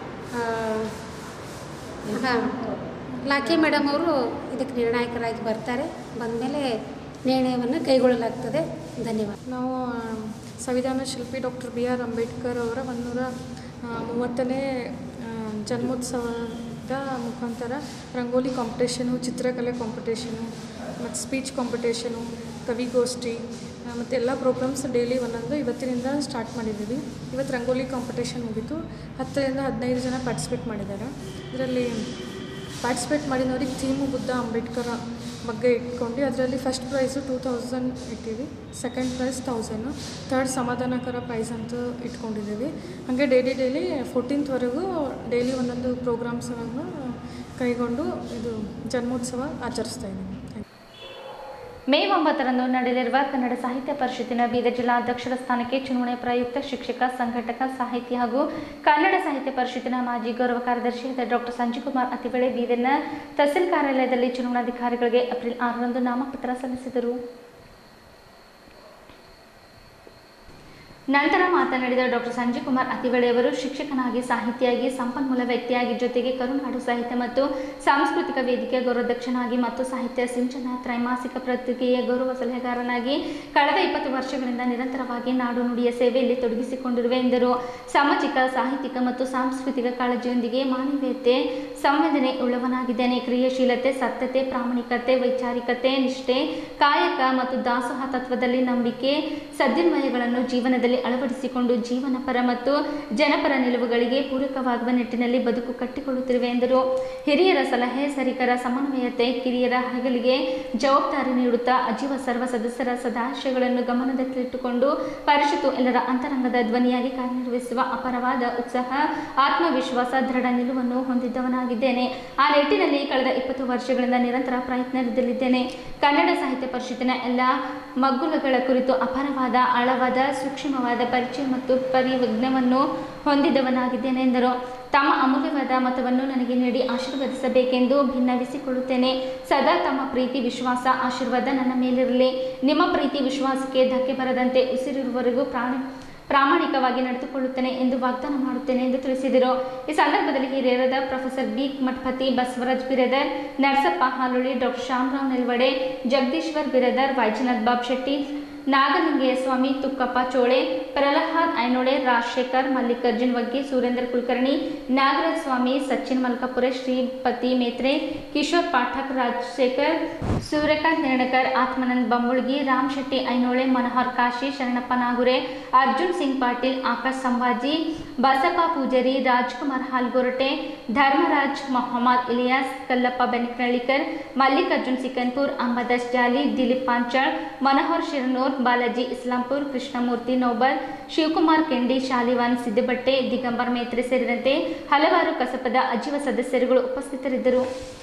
ಹಾಂ ಲಾಖೆ ಮೇಡಮ್ ಅವರು ಇದಕ್ಕೆ ನಿರ್ಣಾಯಕರಾಗಿ ಬರ್ತಾರೆ ಬಂದಮೇಲೆ ನಿರ್ಣಯವನ್ನು ಕೈಗೊಳ್ಳಲಾಗ್ತದೆ ಧನ್ಯವಾದ ನಾವು ಆ, ಸಂವಿಧಾನ ಶಿಲ್ಪಿ ಡಾಕ್ಟರ್ ಬಿ ಆರ್ ಅಂಬೇಡ್ಕರ್ ಅವರ ಒಂದೂರ ಆ, ಮೂವತ್ತನೇ ಆ, ಜನ್ಮೋತ್ಸವದ ಮುಖಾಂತರ ರಂಗೋಲಿ ಕಾಂಪಿಟೇಷನು ಚಿತ್ರಕಲೆ ಕಾಂಪಿಟೇಷನು ಮತ್ತು ಸ್ಪೀಚ್ ಕಾಂಪಿಟೇಷನು ಕವಿಗೋಷ್ಠಿ ಮತ್ತು ಎಲ್ಲ ಪ್ರೋಗ್ರಾಮ್ಸ್ ಡೈಲಿ ಒಂದೊಂದು ಇವತ್ತಿನಿಂದ ಸ್ಟಾರ್ಟ್ ಮಾಡಿದ್ದೀವಿ ಇವತ್ತು ರಂಗೋಲಿ ಕಾಂಪಿಟೇಷನ್ ಮುಗೀತು ಹತ್ತರಿಂದ ಹದಿನೈದು ಜನ ಪಾರ್ಟಿಸಿಪೇಟ್ ಮಾಡಿದ್ದಾರೆ ಇದರಲ್ಲಿ ಪಾರ್ಟಿಸಿಪೇಟ್ ಮಾಡಿದವ್ರಿಗೆ ಥೀಮು ಬುದ್ಧ ಅಂಬೇಡ್ಕರ್ ಬಗ್ಗೆ ಇಟ್ಕೊಂಡು ಅದರಲ್ಲಿ ಫಸ್ಟ್ ಪ್ರೈಸು ಟೂ ತೌಸಂಡ್ ಇಟ್ಟಿವಿ ಸೆಕೆಂಡ್ ಪ್ರೈಸ್ ತೌಸಂಡು ಥರ್ಡ್ ಸಮಾಧಾನಕರ ಪ್ರೈಸ್ ಅಂತ ಇಟ್ಕೊಂಡಿದ್ದೀವಿ ಹಾಗೆ ಡೈಲಿ ಡೈಲಿ ಫೋರ್ಟೀನ್ತ್ವರೆಗೂ ಡೈಲಿ ಒಂದೊಂದು ಪ್ರೋಗ್ರಾಮ್ಸನ್ನು ಕೈಗೊಂಡು ಇದು ಜನ್ಮೋತ್ಸವ ಆಚರಿಸ್ತಾ ಇದ್ದೀವಿ ಥ್ಯಾಂಕ್ ಯು ಮೇ ಒಂಬತ್ತರಂದು ನಡೆಯಲಿರುವ ಕನ್ನಡ ಸಾಹಿತ್ಯ ಪರಿಷತ್ತಿನ ಬೀದರ್ ಜಿಲ್ಲಾಧ್ಯಕ್ಷರ ಸ್ಥಾನಕ್ಕೆ ಚುನಾವಣೆ ಪ್ರಯುಕ್ತ ಶಿಕ್ಷಕ ಸಂಘಟಕ ಸಾಹಿತಿ ಹಾಗೂ ಕನ್ನಡ ಸಾಹಿತ್ಯ ಪರಿಷತ್ತಿನ ಮಾಜಿ ಗೌರವ ಕಾರ್ಯದರ್ಶಿಯಾದ ಡಾಕ್ಟರ್ ಸಂಜೀವ್ಕುಮಾರ್ ಅತಿವಳೆ ಬೀದರ್ನ ತಹಸೀಲ್ ಕಾರ್ಯಾಲಯದಲ್ಲಿ ಚುನಾವಣಾಧಿಕಾರಿಗಳಿಗೆ ಏಪ್ರಿಲ್ ಆರರಂದು ನಾಮಪತ್ರ ಸಲ್ಲಿಸಿದರು ನಂತರ ಮಾತನಾಡಿದ ಡಾಕ್ಟರ್ ಸಂಜಯ್ ಕುಮಾರ್ ಅತಿವಳೆ ಅವರು ಶಿಕ್ಷಕನಾಗಿ ಸಾಹಿತಿಯಾಗಿ ಸಂಪನ್ಮೂಲ ವ್ಯಕ್ತಿಯಾಗಿ ಜೊತೆಗೆ ಕರುನಾಡು ಸಾಹಿತ್ಯ ಮತ್ತು ಸಾಂಸ್ಕೃತಿಕ ವೇದಿಕೆಯ ಗೌರವಾಧ್ಯಕ್ಷನಾಗಿ ಮತ್ತು ಸಾಹಿತ್ಯ ಸಿಂಚನ ತ್ರೈಮಾಸಿಕ ಪತ್ರಿಕೆಯ ಗೌರವ ಸಲಹೆಗಾರನಾಗಿ ಕಳೆದ ಇಪ್ಪತ್ತು ವರ್ಷಗಳಿಂದ ನಿರಂತರವಾಗಿ ನಾಡು ನುಡಿಯ ಸೇವೆಯಲ್ಲಿ ತೊಡಗಿಸಿಕೊಂಡಿರುವೆ ಎಂದರು ಸಾಮಾಜಿಕ ಸಾಹಿತ್ಯಿಕ ಮತ್ತು ಸಾಂಸ್ಕೃತಿಕ ಕಾಳಜಿಯೊಂದಿಗೆ ಮಾನವೀಯತೆ ಸಂವೇದನೆ ಉಳ್ಳವನಾಗಿದ್ದೇನೆ ಕ್ರಿಯಾಶೀಲತೆ ಸತ್ಯತೆ ಪ್ರಾಮಾಣಿಕತೆ ವೈಚಾರಿಕತೆ ನಿಷ್ಠೆ ಕಾಯಕ ಮತ್ತು ದಾಸೋಹ ತತ್ವದಲ್ಲಿ ನಂಬಿಕೆ ಸದ್ಯನ್ವಯಗಳನ್ನು ಜೀವನದಲ್ಲಿ ಅಳವಡಿಸಿಕೊಂಡು ಜೀವನ ಪರ ಮತ್ತು ಜನಪರ ನಿಲುವುಗಳಿಗೆ ಪೂರಕವಾಗುವ ನಿಟ್ಟಿನಲ್ಲಿ ಬದುಕು ಕಟ್ಟಿಕೊಳ್ಳುತ್ತಿರುವೆ ಎಂದರು ಹಿರಿಯರ ಸಲಹೆ ಸರಿಕರ ಸಮನ್ವಯತೆ ಕಿರಿಯರ ಹಗಲಿಗೆ ಜವಾಬ್ದಾರಿ ನೀಡುತ್ತಾ ಅಜೀವ ಸರ್ವ ಸದಸ್ಯರ ಸದಾಶಯಗಳನ್ನು ಗಮನದಲ್ಲಿಟ್ಟುಕೊಂಡು ಪರಿಷತ್ತು ಎಲ್ಲರ ಅಂತರಂಗದ ಧ್ವನಿಯಾಗಿ ಕಾರ್ಯನಿರ್ವಹಿಸುವ ಅಪರವಾದ ಉತ್ಸಾಹ ಆತ್ಮವಿಶ್ವಾಸ ದೃಢ ನಿಲುವನ್ನು ಹೊಂದಿದ್ದವನಾಗಿದ್ದೇನೆ ಆ ನಿಟ್ಟಿನಲ್ಲಿ ಕಳೆದ ಇಪ್ಪತ್ತು ವರ್ಷಗಳಿಂದ ನಿರಂತರ ಪ್ರಯತ್ನದಲ್ಲಿದ್ದೇನೆ ಕನ್ನಡ ಸಾಹಿತ್ಯ ಪರಿಷತ್ತಿನ ಎಲ್ಲ ಮಗ್ಗುಲಗಳ ಕುರಿತು ಅಪಾರವಾದ ಆಳವಾದ ಸೂಕ್ಷ್ಮವಾದ ಪರಿಚಯ ಮತ್ತು ಪರಿವಿಜ್ಞವನ್ನು ಹೊಂದಿದವನಾಗಿದ್ದೇನೆ ಎಂದರು ತಮ್ಮ ಅಮೂಲ್ಯವಾದ ಮತವನ್ನು ನನಗೆ ನೀಡಿ ಆಶೀರ್ವದಿಸಬೇಕೆಂದು ಭಿನ್ನವಿಸಿಕೊಳ್ಳುತ್ತೇನೆ ಸದಾ ತಮ್ಮ ಪ್ರೀತಿ ವಿಶ್ವಾಸ ಆಶೀರ್ವಾದ ನನ್ನ ಮೇಲಿರಲಿ ನಿಮ್ಮ ಪ್ರೀತಿ ವಿಶ್ವಾಸಕ್ಕೆ ಧಕ್ಕೆ ಬರದಂತೆ ಉಸಿರಿರುವವರೆಗೂ ಪ್ರಾಣಿ ಪ್ರಾಮಾಣಿಕವಾಗಿ ನಡೆದುಕೊಳ್ಳುತ್ತೇನೆ ಎಂದು ವಾಗ್ದಾನ ಮಾಡುತ್ತೇನೆ ಎಂದು ತಿಳಿಸಿದರು ಈ ಸಂದರ್ಭದಲ್ಲಿ ಹಿರಿಯರಾದ professor B Mathapati Basavaraj Biradar Narasappa Haluli doctor Shyamrao Nelwade Jagadishwar Biradar Vaijanath Bab Shetty Nagalingayya Swami Tukkappa Chole Prahlad Ainole Rajashekhar Mallikarjun Vaggi Surendra Kulkarni Nagaraj Swami Sachin Malkapure Shripati Metre Kishor Pathak Rajashekhar Suryakant Nirnakar Atmanand Bambulgi Ram Shetty Ainole Manohar Kashi Sharanappa Nagure Arjun Singh Patil Akash Samvaji Basappa Pujari Rajkumar Halgorate Dharmaraj Mohammad Iliyas Kallappa Benakanallikar Mallikarjun Sikanpur Ambadas Jali Dilip Panchal Manohar Shiranur Balaji Islampur Krishnamurthy Naubar Shivakumar Kendi Shalivan Siddabatte Digambar Metre ಸೇರಿದಂತೆ ಹಲವಾರು ಕಸಪದ ಅಜೀವ ಸದಸ್ಯರುಗಳು ಉಪಸ್ಥಿತರಿದ್ದರು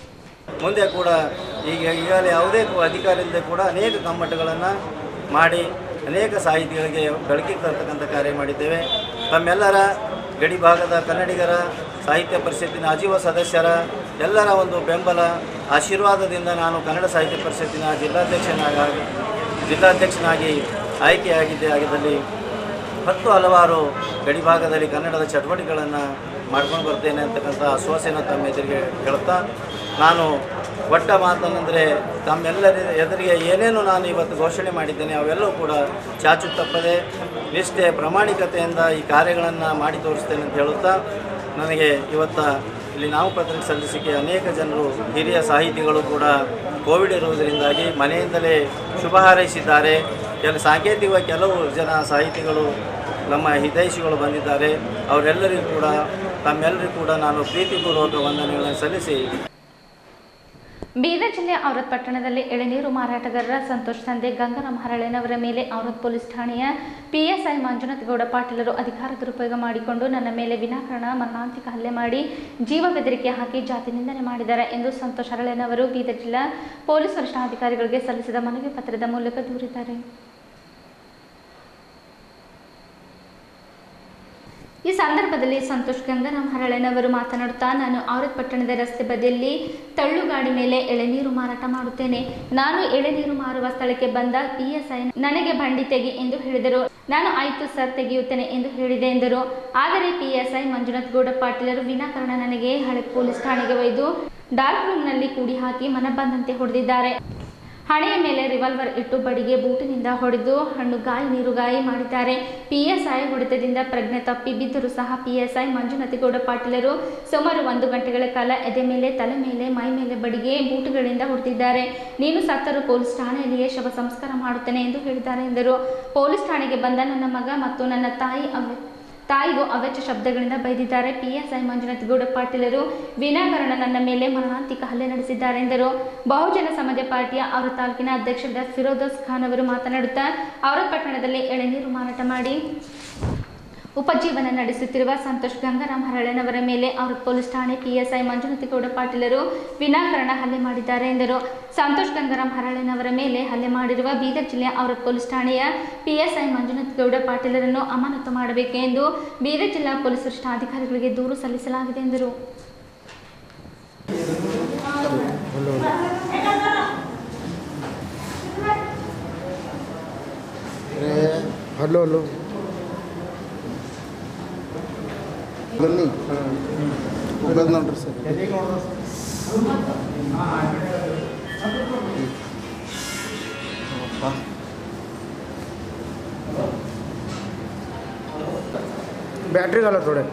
ಮುಂದೆ ಕೂಡ ಈಗ ಈಗಾಗಲೇ ಯಾವುದೇ ಅಧಿಕಾರಿ ಇಲ್ಲದೆ ಕೂಡ ಅನೇಕ ಕಮ್ಮಟಗಳನ್ನು ಮಾಡಿ ಅನೇಕ ಸಾಹಿತಿಗಳಿಗೆ ಬೆಳಕಿಗೆ ತರ್ತಕ್ಕಂಥ ಕಾರ್ಯ ಮಾಡಿದ್ದೇವೆ ತಮ್ಮೆಲ್ಲರ ಗಡಿ ಭಾಗದ ಕನ್ನಡಿಗರ ಸಾಹಿತ್ಯ ಪರಿಷತ್ತಿನ ಆಜೀವ ಸದಸ್ಯರ ಎಲ್ಲರ ಒಂದು ಬೆಂಬಲ ಆಶೀರ್ವಾದದಿಂದ ನಾನು ಕನ್ನಡ ಸಾಹಿತ್ಯ ಪರಿಷತ್ತಿನ ಜಿಲ್ಲಾಧ್ಯಕ್ಷನಾಗಿ ಜಿಲ್ಲಾಧ್ಯಕ್ಷನಾಗಿ ಆಯ್ಕೆಯಾಗಿದ್ದೆ ಆಗಿದ್ದಲ್ಲಿ ಹತ್ತು ಹಲವಾರು ಗಡಿ ಭಾಗದಲ್ಲಿ ಕನ್ನಡದ ಚಟುವಟಿಕೆಗಳನ್ನು ಮಾಡ್ಕೊಂಡು ಬರ್ತೇನೆ ಅಂತಕ್ಕಂಥ ಆಶ್ವಾಸನ ತಮ್ಮ ಎದುರಿಗೆ ಹೇಳ್ತಾ ನಾನು ಒಟ್ಟ ಮಾತನೆಂದರೆ ತಮ್ಮೆಲ್ಲರ ಎದುರಿಗೆ ಏನೇನು ನಾನು ಇವತ್ತು ಘೋಷಣೆ ಮಾಡಿದ್ದೇನೆ ಅವೆಲ್ಲವೂ ಕೂಡ ಚಾಚು ತಪ್ಪದೆ ನಿಷ್ಠೆ ಪ್ರಾಮಾಣಿಕತೆಯಿಂದ ಈ ಕಾರ್ಯಗಳನ್ನು ಮಾಡಿ ತೋರಿಸ್ತೇನೆ ಅಂತ ಹೇಳುತ್ತಾ ನನಗೆ ಇವತ್ತು ಇಲ್ಲಿ ನಾಮಪತ್ರ ಸಲ್ಲಿಸಿಕೆ ಅನೇಕ ಜನರು ಹಿರಿಯ ಸಾಹಿತಿಗಳು ಕೂಡ ಕೋವಿಡ್ ಇರುವುದರಿಂದಾಗಿ ಮನೆಯಿಂದಲೇ ಶುಭ ಹಾರೈಸಿದ್ದಾರೆ ಕೆಲ ಸಾಂಕೇತಿಕವಾಗಿ ಕೆಲವು ಜನ ಸಾಹಿತಿಗಳು ನಮ್ಮ ಹಿತೈಷಿಗಳು ಬಂದಿದ್ದಾರೆ ಅವರೆಲ್ಲರಿಗೂ ಕೂಡ ತಮ್ಮೆಲ್ಲರಿಗೂ ಕೂಡ ನಾನು ಪ್ರೀತಿಪೂರ್ವಕ ವಂದನೆಗಳನ್ನು ಸಲ್ಲಿಸಿ ಬೀದರ್ ಜಿಲ್ಲೆ ಔರತ್ ಪಟ್ಟಣದಲ್ಲಿ ಎಳೆನೀರು ಮಾರಾಟಗಾರರ ಸಂತೋಷ್ ತಂದೆ ಗಂಗಾರಾಮ್ ಹರಳೆನವರ ಮೇಲೆ ಔರತ್ ಪೊಲೀಸ್ ಠಾಣೆಯ ಪಿಎಸ್ಐ ಮಂಜುನಾಥ್ ಗೌಡ ಪಾಟೀಲರು ಅಧಿಕಾರ ದುರುಪಯೋಗ ಮಾಡಿಕೊಂಡು ನನ್ನ ಮೇಲೆ ವಿನಾಕಾರಣ ಮರಣಾಂತಿಕ ಹಲ್ಲೆ ಮಾಡಿ ಜೀವ ಬೆದರಿಕೆ ಹಾಕಿ ಜಾತಿ ನಿಂದನೆ ಮಾಡಿದ್ದಾರೆ ಎಂದು ಸಂತೋಷ್ ಹರಳೆನವರು ಬೀದರ್ ಜಿಲ್ಲಾ ಪೊಲೀಸ್ ವರಿಷ್ಠಾಧಿಕಾರಿಗಳಿಗೆ ಸಲ್ಲಿಸಿದ ಮನವಿ ಪತ್ರದ ಮೂಲಕ ದೂರಿದ್ದಾರೆ ಈ ಸಂದರ್ಭದಲ್ಲಿ ಸಂತೋಷ್ ಗಂಗಾರಾಮ್ ಹರಳೆನವರು ಮಾತನಾಡುತ್ತಾ ನಾನು ಔರತ್ ಪಟ್ಟಣದ ರಸ್ತೆ ಬದಿಯಲ್ಲಿ ತಳ್ಳುಗಾಡಿ ಮೇಲೆ ಎಳೆನೀರು ಮಾರಾಟ ಮಾಡುತ್ತೇನೆ ನಾನು ಎಳೆನೀರು ಮಾರುವ ಸ್ಥಳಕ್ಕೆ ಬಂದ ಪಿಎಸ್ಐ ನನಗೆ ಬಂಡಿ ತೆಗಿ ಎಂದು ಹೇಳಿದರು ನಾನು ಆಯ್ತು ಸರ್ ತೆಗೆಯುತ್ತೇನೆ ಎಂದು ಹೇಳಿದೆ ಎಂದರು ಆದರೆ ಪಿಎಸ್ಐ ಮಂಜುನಾಥ್ ಗೌಡ ಪಾಟೀಲರು ವಿನಾಕಾರಣ ನನಗೆ ಹಳೆ ಪೊಲೀಸ್ ಠಾಣೆಗೆ ಒಯ್ದು ಡಾರ್ಕ್ ರೂಮ್ನಲ್ಲಿ ಕೂಡಿ ಹಾಕಿ ಮನ ಬಂದಂತೆ ಹೊಡೆದಿದ್ದಾರೆ ಹಣೆಯ ಮೇಲೆ ರಿವಾಲ್ವರ್ ಇಟ್ಟು ಬಡಿಗೆ ಬೂಟಿನಿಂದ ಹೊಡೆದು ಹಣ್ಣು ಗಾಯ ನೀರು ಗಾಯ ಮಾಡಿದ್ದಾರೆ ಪಿಎಸ್ಐ ಹೊಡೆತದಿಂದ ಪ್ರಜ್ಞೆ ತಪ್ಪಿ ಬಿದ್ದರೂ ಸಹ ಪಿಎಸ್ಐ ಮಂಜುನಾಥಗೌಡ ಪಾಟೀಲರು ಸುಮಾರು ಒಂದು ಗಂಟೆಗಳ ಕಾಲ ಎದೆ ಮೇಲೆ ತಲೆ ಮೇಲೆ ಮೈ ಮೇಲೆ ಬಡಿಗೆ ಬೂಟುಗಳಿಂದ ಹೊಡೆದಿದ್ದಾರೆ ನೀನು ಸತ್ತರೂ ಪೊಲೀಸ್ ಠಾಣೆಯಲ್ಲಿಯೇ ಶವ ಸಂಸ್ಕಾರ ಮಾಡುತ್ತೇನೆ ಎಂದು ಹೇಳಿದ್ದಾರೆ ಎಂದರು ಪೊಲೀಸ್ ಠಾಣೆಗೆ ಬಂದ ನನ್ನ ಮಗ ಮತ್ತು ನನ್ನ ತಾಯಿ ಅವ ತಾಯಿಗೂ ಅವೆಚ್ಚ ಶಬ್ದಗಳಿಂದ ಬೈದಿದ್ದಾರೆ ಪಿಎಸ್ಐ ಮಂಜುನಾಥ್ ಗೌಡ ಪಾಟೀಲರು ವಿನಾಕಾರಣ ನನ್ನ ಮೇಲೆ ಮರಣಾಂತಿಕ ಹಲ್ಲೆ ನಡೆಸಿದ್ದಾರೆ ಎಂದರು ಬಹುಜನ ಸಮಾಜ ಪಾರ್ಟಿಯ ಅವರ ತಾಲೂಕಿನ ಅಧ್ಯಕ್ಷರಾದ ಫಿರೋದೋಸ್ ಖಾನ್ ಅವರು ಮಾತನಾಡುತ್ತಾ ಅವರ ಪಟ್ಟಣದಲ್ಲಿ ಎಳೆನೀರು ಮಾರಾಟ ಮಾಡಿ ಉಪಜೀವನ ನಡೆಸುತ್ತಿರುವ ಸಂತೋಷ್ ಗಂಗಾರಾಮ್ ಹರಳೆನವರ ಮೇಲೆ ಅವರ ಪೊಲೀಸ್ ಠಾಣೆ ಪಿಎಸ್ಐ ಮಂಜುನಾಥಗೌಡ ಪಾಟೀಲರು ವಿನಾಕಾರಣ ಹಲ್ಲೆ ಮಾಡಿದ್ದಾರೆ ಎಂದರು ಸಂತೋಷ್ ಗಂಗಾರಾಮ್ ಹರಳೆನವರ ಮೇಲೆ ಹಲ್ಲೆ ಮಾಡಿರುವ ಬೀದರ್ ಜಿಲ್ಲೆಯ ಅವರ ಪೊಲೀಸ್ ಠಾಣೆಯ ಪಿಎಸ್ಐ ಮಂಜುನಾಥಗೌಡ ಪಾಟೀಲರನ್ನು ಅಮಾನತು ಮಾಡಬೇಕು ಎಂದು ಬೀದರ್ ಜಿಲ್ಲಾ ಪೊಲೀಸ್ ವರಿಷ್ಠಾಧಿಕಾರಿಗಳಿಗೆ ದೂರು ಸಲ್ಲಿಸಲಾಗಿದೆ ಎಂದರು ಹಲೋ ಹಲೋ ಬನ್ನಿ ಹೋಗೋದು ನೋಡ್ರಿ ಸರ್ ಬ್ಯಾಟ್ರಿ घाला थोडे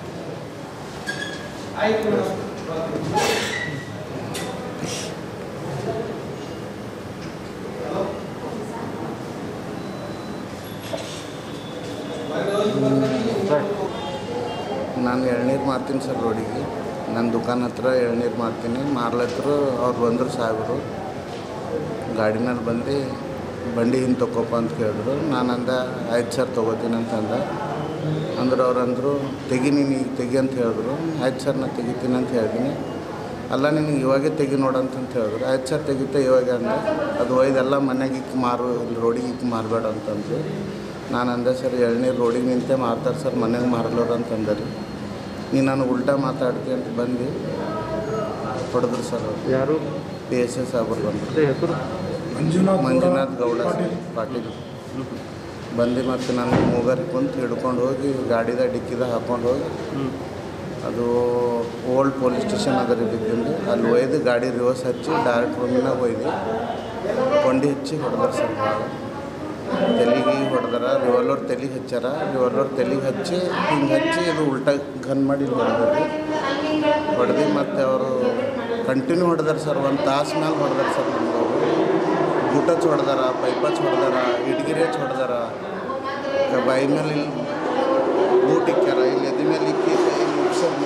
ನಾನು ಎಳ್ನೀರು ಮಾರ್ತೀನಿ ಸರ್ ರೋಡಿಗೆ ನನ್ನ ದುಕಾನ್ ಹತ್ರ ಎಳ್ನೀರು ಮಾರ್ತೀನಿ ಮಾರ್ಲತ್ರ ಅವ್ರು ಬಂದರು ಸಾಹೇಬರು ಗಾಡಿನಲ್ಲಿ ಬಂದು ಬಂಡಿ ಹಿಂಗೆ ತೊಗೊಪ್ಪ ಅಂತ ಕೇಳಿದ್ರು ನಾನು ಅಂದೆ ಆಯ್ತು ಸರ್ ತೊಗೋತೀನಿ ಅಂತ ಅಂದೆ ಅಂದ್ರೆ ಅವ್ರು ಅಂದರು ತೆಗಿ ನೀನು ಈಗ ತೆಗಿ ಅಂತ ಹೇಳಿದ್ರು ಆಯ್ತು ಸರ್ ನಾನು ತೆಗಿತೀನಿ ಅಂತ ಹೇಳ್ತೀನಿ ಅಲ್ಲ ನಿನಗೆ ಇವಾಗೇ ತೆಗಿ ನೋಡಂತ ಅಂತ ಹೇಳಿದ್ರು ಆಯ್ತು ಸರ್ ತೆಗಿತೆ ಇವಾಗ ಅಂದೆ ಅದು ಒಯ್ದೆಲ್ಲ ಮನೆಗೆ ಇಕ್ಕಿ ಮಾರು ಇಲ್ಲಿ ರೋಡಿಗೆ ಇಕ್ಕಿ ಮಾರಬೇಡ ಅಂತಂದು ನಾನು ಅಂದೆ ಸರ್ ಎಳ್ನೀರು ರೋಡಿಗೆ ನಿಂತೆ ಮಾರ್ತಾರೆ ಸರ್ ಮನೆಗೆ ಮಾರಲೋರು ಅಂತಂದೆ ರೀ ನೀನು ನಾನು ಉಲ್ಟಾ ಮಾತಾಡ್ತಿ ಅಂತ ಬಂದು ಹೊಡೆದ್ರು ಸರ್ ಅವ್ರು ಯಾರು ಪಿ ಎಸ್ ಎಸ್ ಸಾಹೇಬರು ಬಂದರು ಅದೇ ಹೆಸರು ಮಂಜುನಾಥ್ ಗೌಡ ಪಾಟೀಲ್ ಬಂದು ಮತ್ತು ನಾನು ಮೂಗರಿ ಕುಂತು ಹಿಡ್ಕೊಂಡು ಹೋಗಿ ಗಾಡಿದ ಡಿಕ್ಕಿದ ಹಾಕ್ಕೊಂಡು ಹೋಗಿ ಅದು ಓಲ್ಡ್ ಪೊಲೀಸ್ ಸ್ಟೇಷನ್ ಅದ ರೀ ಬಿದ್ದಿಂದ ಅಲ್ಲಿ ಒಯ್ದು ಗಾಡಿ ರಿವರ್ಸ್ ಹಚ್ಚಿ ಡೈರೆಕ್ಟ್ ರೂಮಿನಾಗ ಒಯ್ದು ಕೊಂಡಿ ಹಚ್ಚಿ ಹೊಡೆದಾರ ಸರ್ ಭಾಳ ತೆಲಿಗೆ ಹೊಡೆದಾರ ರಿವಾಲ್ವರ್ ತೆಲಿಗೆ ಹಚ್ಚಾರ ರಿವಾಲ್ವರ್ ತೆಲಿಗೆ ಹಚ್ಚಿ ಹಿಂಗೆ ಹಚ್ಚಿ ಇದು ಉಲ್ಟಾ ಗನ್ ಮಾಡಿ ಹೊಡೆದ್ರಿ ಹೊಡೆದು ಮತ್ತು ಅವರು ಕಂಟಿನ್ಯೂ ಹೊಡೆದಾರ ಸರ್ ಒಂದು ತಾಸು ಮೇಲೆ ಹೊಡೆದಾರ ಸರ್ ನಮ್ಗೆ ಅವರು ಬೂಟ್ ಹಚ್ಚಿ ಹೊಡೆದಾರ ಪೈಪ್ ಹಚ್ಚಿ ಹೊಡೆದಾರ ಇಟ್ಗಿರಿ ಹಚ್ಚಿ ಹೊಡೆದಾರ ಬಾಯಿ ಮೇಲೆ ಇಲ್ಲಿ ಬೂಟ್ ಇಕ್ಕ್ಯಾರ ಇಲ್ಲಿ ಎದೆ ಮೇಲೆ ಇಕ್ಕಿ ಇಲ್ಲಿ ಮುಗ್ಸೋದು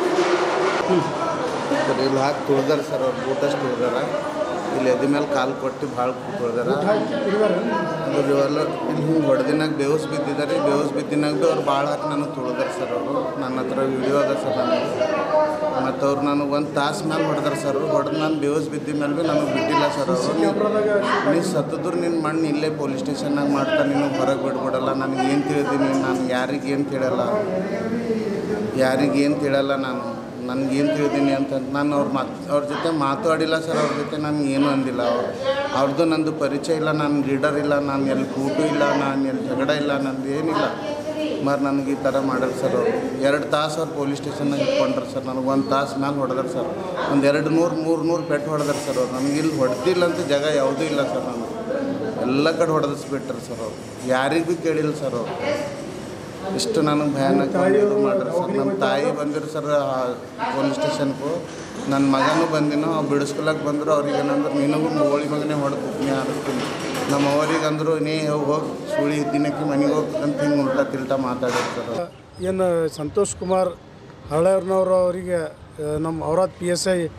ಸರ್ ಇಲ್ಲಿ ಹಾಕಿ ತುಳ್ದಾರ ಸರ್ ಅವ್ರು ಬೂಟ್ ಅಷ್ಟು ತುಳ್ದಾರ ಇಲ್ಲಿ ಎದೆ ಮೇಲೆ ಕಾಲು ಕೊಟ್ಟು ಭಾಳ ತುಳ್ದಾರ ಅದು ರಿವಲ್ ಇಲ್ಲಿ ಹಿಂಗೆ ಹೊಡೆದಿನಾಗ ಬೇವಸ್ ಬಿದ್ದಿದ್ದಾರೆ ಬೇವಸ್ ಬಿದ್ದಿನಾಗ ಭೀ ಅವ್ರು ಭಾಳ ಹಾಕಿ ನನಗೆ ತುಳಿದಾರೆ ಸರ್ ಅವರು ನನ್ನ ಹತ್ರ ವಿಡಿಯೋ ಅದ ಸರ್ ನನಗೆ ಮತ್ತು ಅವ್ರು ನನಗೆ ಒಂದು ತಾಸು ಮೇಲೆ ಹೊಡೆದಾರೆ ಸರ್ ಹೊಡೆದು ನಾನು ಬೇವಸ್ ಬಿದ್ದ ಮೇಲೆ ಭೀ ನನಗೆ ಬಿಟ್ಟಿಲ್ಲ ಸರ್ ಅವರು ನೀ ಸತ್ತದ್ರು ನಿನ್ನ ಮಣ್ಣು ಇಲ್ಲೇ ಪೊಲೀಸ್ ಸ್ಟೇಷನ್ನಾಗ ಮಾಡ್ತಾ ನೀನು ಹೊರಗೆ ಬಿಡ್ಬಿಡಲ್ಲ ನನಗೆ ಏನು ತಿಳಿದೀನಿ ನಾನು ಯಾರಿಗೆ ಏನು ಕೇಳಲ್ಲ ಯಾರಿಗೆ ಏನು ಕೇಳಲ್ಲ ನಾನು ನನಗೇನು ತಿಳಿದೀನಿ ಅಂತ ನಾನು ಅವ್ರ ಮಾತು ಅವ್ರ ಜೊತೆ ಮಾತಾಡಿಲ್ಲ ಸರ್ ಅವ್ರ ಜೊತೆ ನಾನು ಏನೂ ಅಂದಿಲ್ಲ ಅವ್ರು ಅವ್ರದ್ದು ನಂದು ಪರಿಚಯ ಇಲ್ಲ ನಾನು ಲೀಡರ್ ಇಲ್ಲ ನಾನು ಎಲ್ಲಿ ಕೂಟು ಇಲ್ಲ ನಾನು ಎಲ್ಲಿ ಜಗಳ ಇಲ್ಲ ನಂದು ಏನಿಲ್ಲ ಮರ್ ನನಗೆ ಈ ಥರ ಮಾಡ್ಯಾರ ಸರ್ ಅವರು ಎರಡು ತಾಸು ಅವ್ರು ಪೊಲೀಸ್ ಸ್ಟೇಷನ್ನಾಗ ಇಟ್ಕೊಂಡ್ರು ಸರ್ ನನಗೆ ಒಂದು ತಾಸು ಮೇಲೆ ಹೊಡೆದಾರ ಸರ್ ಒಂದು ಎರಡು ನೂರು ಮೂರು ನೂರು ಪೆಟ್ಟು ಹೊಡೆದಾರ ಸರ್ ಅವ್ರು ನನಗೆ ಇಲ್ಲಿ ಹೊಡೆದಿಲ್ಲ ಅಂತ ಜಾಗ ಯಾವುದೂ ಇಲ್ಲ ಸರ್ ನಾನು ಎಲ್ಲ ಕಡೆ ಹೊಡೆದಿಸ್ಬಿಟ್ರು ಸರ್ ಅವ್ರು ಯಾರಿಗೂ ಭೀ ಕೇಳಿಲ್ಲ ಸರ್ ಅವರು ಇಷ್ಟು ನನಗೆ ಭಯಾನಕ ಇದು ಮಾಡ್ರಿ ಸರ್ ನಮ್ಮ ತಾಯಿ ಬಂದಿರು ಸರ್ ಪೊಲೀಸ್ ಸ್ಟೇಷನ್ಗೂ ನನ್ನ ಮಗನೂ ಬಂದಿನೋ ಅವ್ರು ಬಿಡಿಸ್ಕೊಳಕ್ಕೆ ಬಂದರು ಅವ್ರಿಗೆ ಏನಂದ್ರೆ ನಿನಗೂ ಹೋಳಿ ಮಗನೇ ಹೊಡೆದು ನೀ ಹಾರಿಸ್ತೀನಿ ನಮ್ಮ ಅವ್ರಿಗೆ ಅಂದರು ನೀ ಹೋಗಿ ಸುಳಿ ದಿನಕ್ಕೆ ಮನೆಗೆ ಹೋಗ್ಬೇಕಂತ ಹಿಂಗೆ ಉಲ್ಟಾ ತಿಲ್ಟಾ ಮಾತಾಡಿರ್ತಾರೆ ಏನು ಸಂತೋಷ್ ಕುಮಾರ್ ಹಳೆಯವ್ರನವರು ಅವರಿಗೆ ನಮ್ಮ ಔರಾದ್ ಪಿ ಎಸ್ ಐ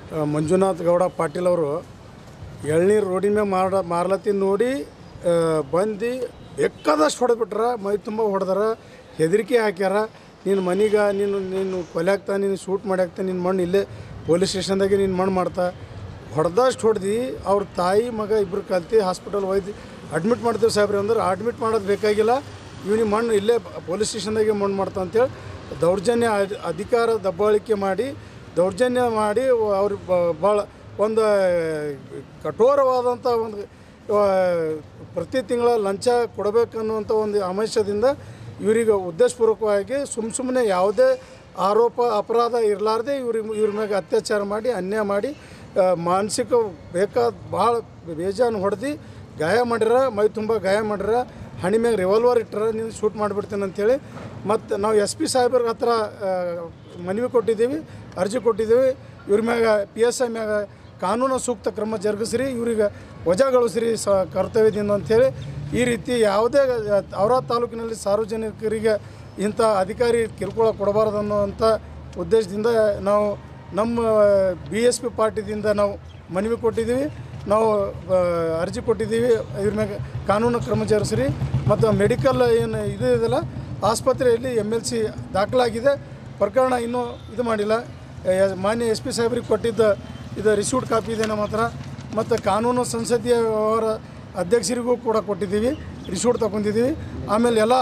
ಆ, ಮಂಜುನಾಥ್ ಗೌಡ ಪಾಟೀಲ್ ಅವರು ಎಳ್ನೀರು ರೋಡಿನ ಮೇಲೆ ಮಾರ ಮಾರ್ಲತ್ತಿ ನೋಡಿ ಆ, ಬಂದು ಬೇಕಾದಷ್ಟು ಹೊಡೆದ್ಬಿಟ್ರ ಮೈ ತುಂಬ ಹೊಡೆದಾರ ಹೆದರಿಕೆ ಹಾಕ್ಯಾರ ನಿನ್ನ ಮನೆಗೆ ನೀನು ನೀನು ಕೊಲೆ ಆಗ್ತಾ ನೀನು ಶೂಟ್ ಮಾಡಿ ಆಗ್ತಾ ನಿನ್ನ ಮಣ್ಣು ಇಲ್ಲೇ ಪೊಲೀಸ್ ಸ್ಟೇಷನ್ದಾಗೆ ನಿನ್ನ ಮಣ್ಣು ಮಾಡ್ತಾ ಹೊಡೆದಷ್ಟು ಹೊಡೆದು ಅವ್ರ ತಾಯಿ ಮಗ ಇಬ್ಬರು ಕಲ್ತು ಹಾಸ್ಪಿಟಲ್ ಒಯ್ದು ಅಡ್ಮಿಟ್ ಮಾಡ್ತೇವೆ ಸಾಹೇಬ್ರಿ ಅಂದ್ರೆ ಅಡ್ಮಿಟ್ ಮಾಡೋದು ಬೇಕಾಗಿಲ್ಲ ಇವನಿಗೆ ಮಣ್ಣು ಇಲ್ಲೇ ಪೊಲೀಸ್ ಸ್ಟೇಷನ್ದಾಗೆ ಮಣ್ಣು ಮಾಡ್ತಾ ಅಂತೇಳಿ ದೌರ್ಜನ್ಯ ಅಧ್- ಅಧಿಕಾರ ದಬ್ಬಾಳಿಕೆ ಮಾಡಿ ದೌರ್ಜನ್ಯ ಮಾಡಿ ಅವ್ರು ಭಾಳ ಒಂದು ಕಠೋರವಾದಂಥ ಒಂದು ಆ, ಪ್ರತಿ ತಿಂಗಳ ಲಂಚ ಕೊಡಬೇಕನ್ನುವಂಥ ಒಂದು ಆಮಿಷದಿಂದ ಇವರಿಗೆ ಉದ್ದೇಶಪೂರ್ವಕವಾಗಿ ಸುಮ್ಮ ಸುಮ್ಮನೆ ಯಾವುದೇ ಆರೋಪ ಅಪರಾಧ ಇರಲಾರ್ದೆ ಇವ್ರಿಗೆ ಇವ್ರ ಮ್ಯಾಗ ಅತ್ಯಾಚಾರ ಮಾಡಿ ಅನ್ಯಾಯ ಮಾಡಿ ಆ, ಮಾನಸಿಕ ಬೇಕಾದ ಭಾಳ ಬೇಜಾನು ಹೊಡೆದು ಗಾಯ ಮಾಡ್ಯಾರ ಮೈ ತುಂಬ ಗಾಯ ಮಾಡ್ಯಾರ ಹಣಿ ಮ್ಯಾಗ ರಿವಾಲ್ವರ್ ಇಟ್ಟರ ನೀನು ಶೂಟ್ ಮಾಡಿಬಿಡ್ತೇನೆ ಅಂಥೇಳಿ ಮತ್ತು ನಾವು ಎಸ್ ಪಿ ಸಾಹೇಬ್ರ ಹತ್ರ ಆ, ಮನವಿ ಕೊಟ್ಟಿದ್ದೀವಿ ಅರ್ಜಿ ಕೊಟ್ಟಿದ್ದೀವಿ ಇವ್ರ ಮ್ಯಾಗ ಪಿ ಎಸ್ ಐ ಮ್ಯಾಗ ಕಾನೂನು ಸೂಕ್ತ ಕ್ರಮ ಜರುಗಿಸ್ರಿ ಇವ್ರಿಗೆ ವಜಾಗೊಳಿಸ್ರಿ ಸ ಕರ್ತವ್ಯದಿಂದ ಅಂಥೇಳಿ ಈ ರೀತಿ ಯಾವುದೇ ಅವರ ತಾಲೂಕಿನಲ್ಲಿ ಸಾರ್ವಜನಿಕರಿಗೆ ಇಂಥ ಅಧಿಕಾರಿ ಕಿರುಕುಳ ಕೊಡಬಾರ್ದು ಅನ್ನೋವಂಥ ಉದ್ದೇಶದಿಂದ ನಾವು ನಮ್ಮ ಬಿ ಎಸ್ ಪಿ ಪಾರ್ಟಿದಿಂದ ನಾವು ಮನವಿ ಕೊಟ್ಟಿದ್ದೀವಿ ನಾವು ಆ, ಅರ್ಜಿ ಕೊಟ್ಟಿದ್ದೀವಿ ಇದ್ರ ಮ್ಯಾಗ ಕಾನೂನು ಕ್ರಮ ಜರುಗಿಸ್ರಿ ಮತ್ತು ಮೆಡಿಕಲ್ ಏನು ಇದು ಇದೆಲ್ಲ ಆಸ್ಪತ್ರೆಯಲ್ಲಿ ಎಮ್ ಎಲ್ ಸಿ ದಾಖಲಾಗಿದೆ ಪ್ರಕರಣ ಇನ್ನೂ ಇದು ಮಾಡಿಲ್ಲ ಎ- ಮಾನ್ಯ ಎಸ್ ಪಿ ಸಾಹೇಬ್ರಿಗೆ ಕೊಟ್ಟಿದ್ದ ಇದು ರಿಸೀವ್ಡ್ ಕಾಪಿ ಇದೆ ನಮ್ಮ ಹತ್ರ ಮತ್ತು ಕಾನೂನು ಸಂಸದೀಯ ವ್ಯವಹಾರ ಅಧ್ಯಕ್ಷರಿಗೂ ಕೂಡ ಕೊಟ್ಟಿದ್ದೀವಿ ರಿಸೀವ್ಡ್ ತಗೊಂಡಿದ್ದೀವಿ ಆಮೇಲೆ ಎಲ್ಲ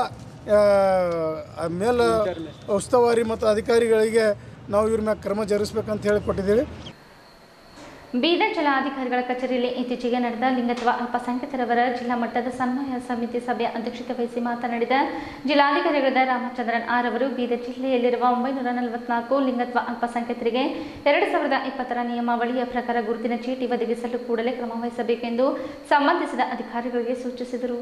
ಆ, ಮೇಲ ಉಸ್ತುವಾರಿ ಮತ್ತು ಅಧಿಕಾರಿಗಳಿಗೆ ನಾವು ಇವ್ರ ಮ್ಯಾಗ ಕ್ರಮ ಜರುಗಿಸ್ಬೇಕಂತ ಹೇಳಿ ಕೊಟ್ಟಿದ್ದೀವಿ ಬೀದರ್ ಜಿಲ್ಲಾಧಿಕಾರಿಗಳ ಕಚೇರಿಯಲ್ಲಿ ಇತ್ತೀಚೆಗೆ ನಡೆದ ಲಿಂಗತ್ವ ಅಲ್ಪಸಂಖ್ಯಾತರವರ ಜಿಲ್ಲಾ ಮಟ್ಟದ ಸಮನ್ವಯ ಸಮಿತಿ ಸಭೆಯ ಅಧ್ಯಕ್ಷತೆ ವಹಿಸಿ ಮಾತನಾಡಿದ ಜಿಲ್ಲಾಧಿಕಾರಿಗಳಾದ ರಾಮಚಂದ್ರನ್ ಆರ್ ಅವರು ಬೀದರ್ ಜಿಲ್ಲೆಯಲ್ಲಿರುವ ಒಂಬೈನೂರ ನಲವತ್ನಾಲ್ಕು ಲಿಂಗತ್ವ ಅಲ್ಪಸಂಖ್ಯಾತರಿಗೆ ಎರಡು ಸಾವಿರದ ಇಪ್ಪತ್ತರ ನಿಯಮಾವಳಿಯ ಪ್ರಕಾರ ಗುರುತಿನ ಚೀಟಿ ಒದಗಿಸಲು ಕೂಡಲೇ ಕ್ರಮ ವಹಿಸಬೇಕೆಂದು ಸಂಬಂಧಿಸಿದ ಅಧಿಕಾರಿಗಳಿಗೆ ಸೂಚಿಸಿದರು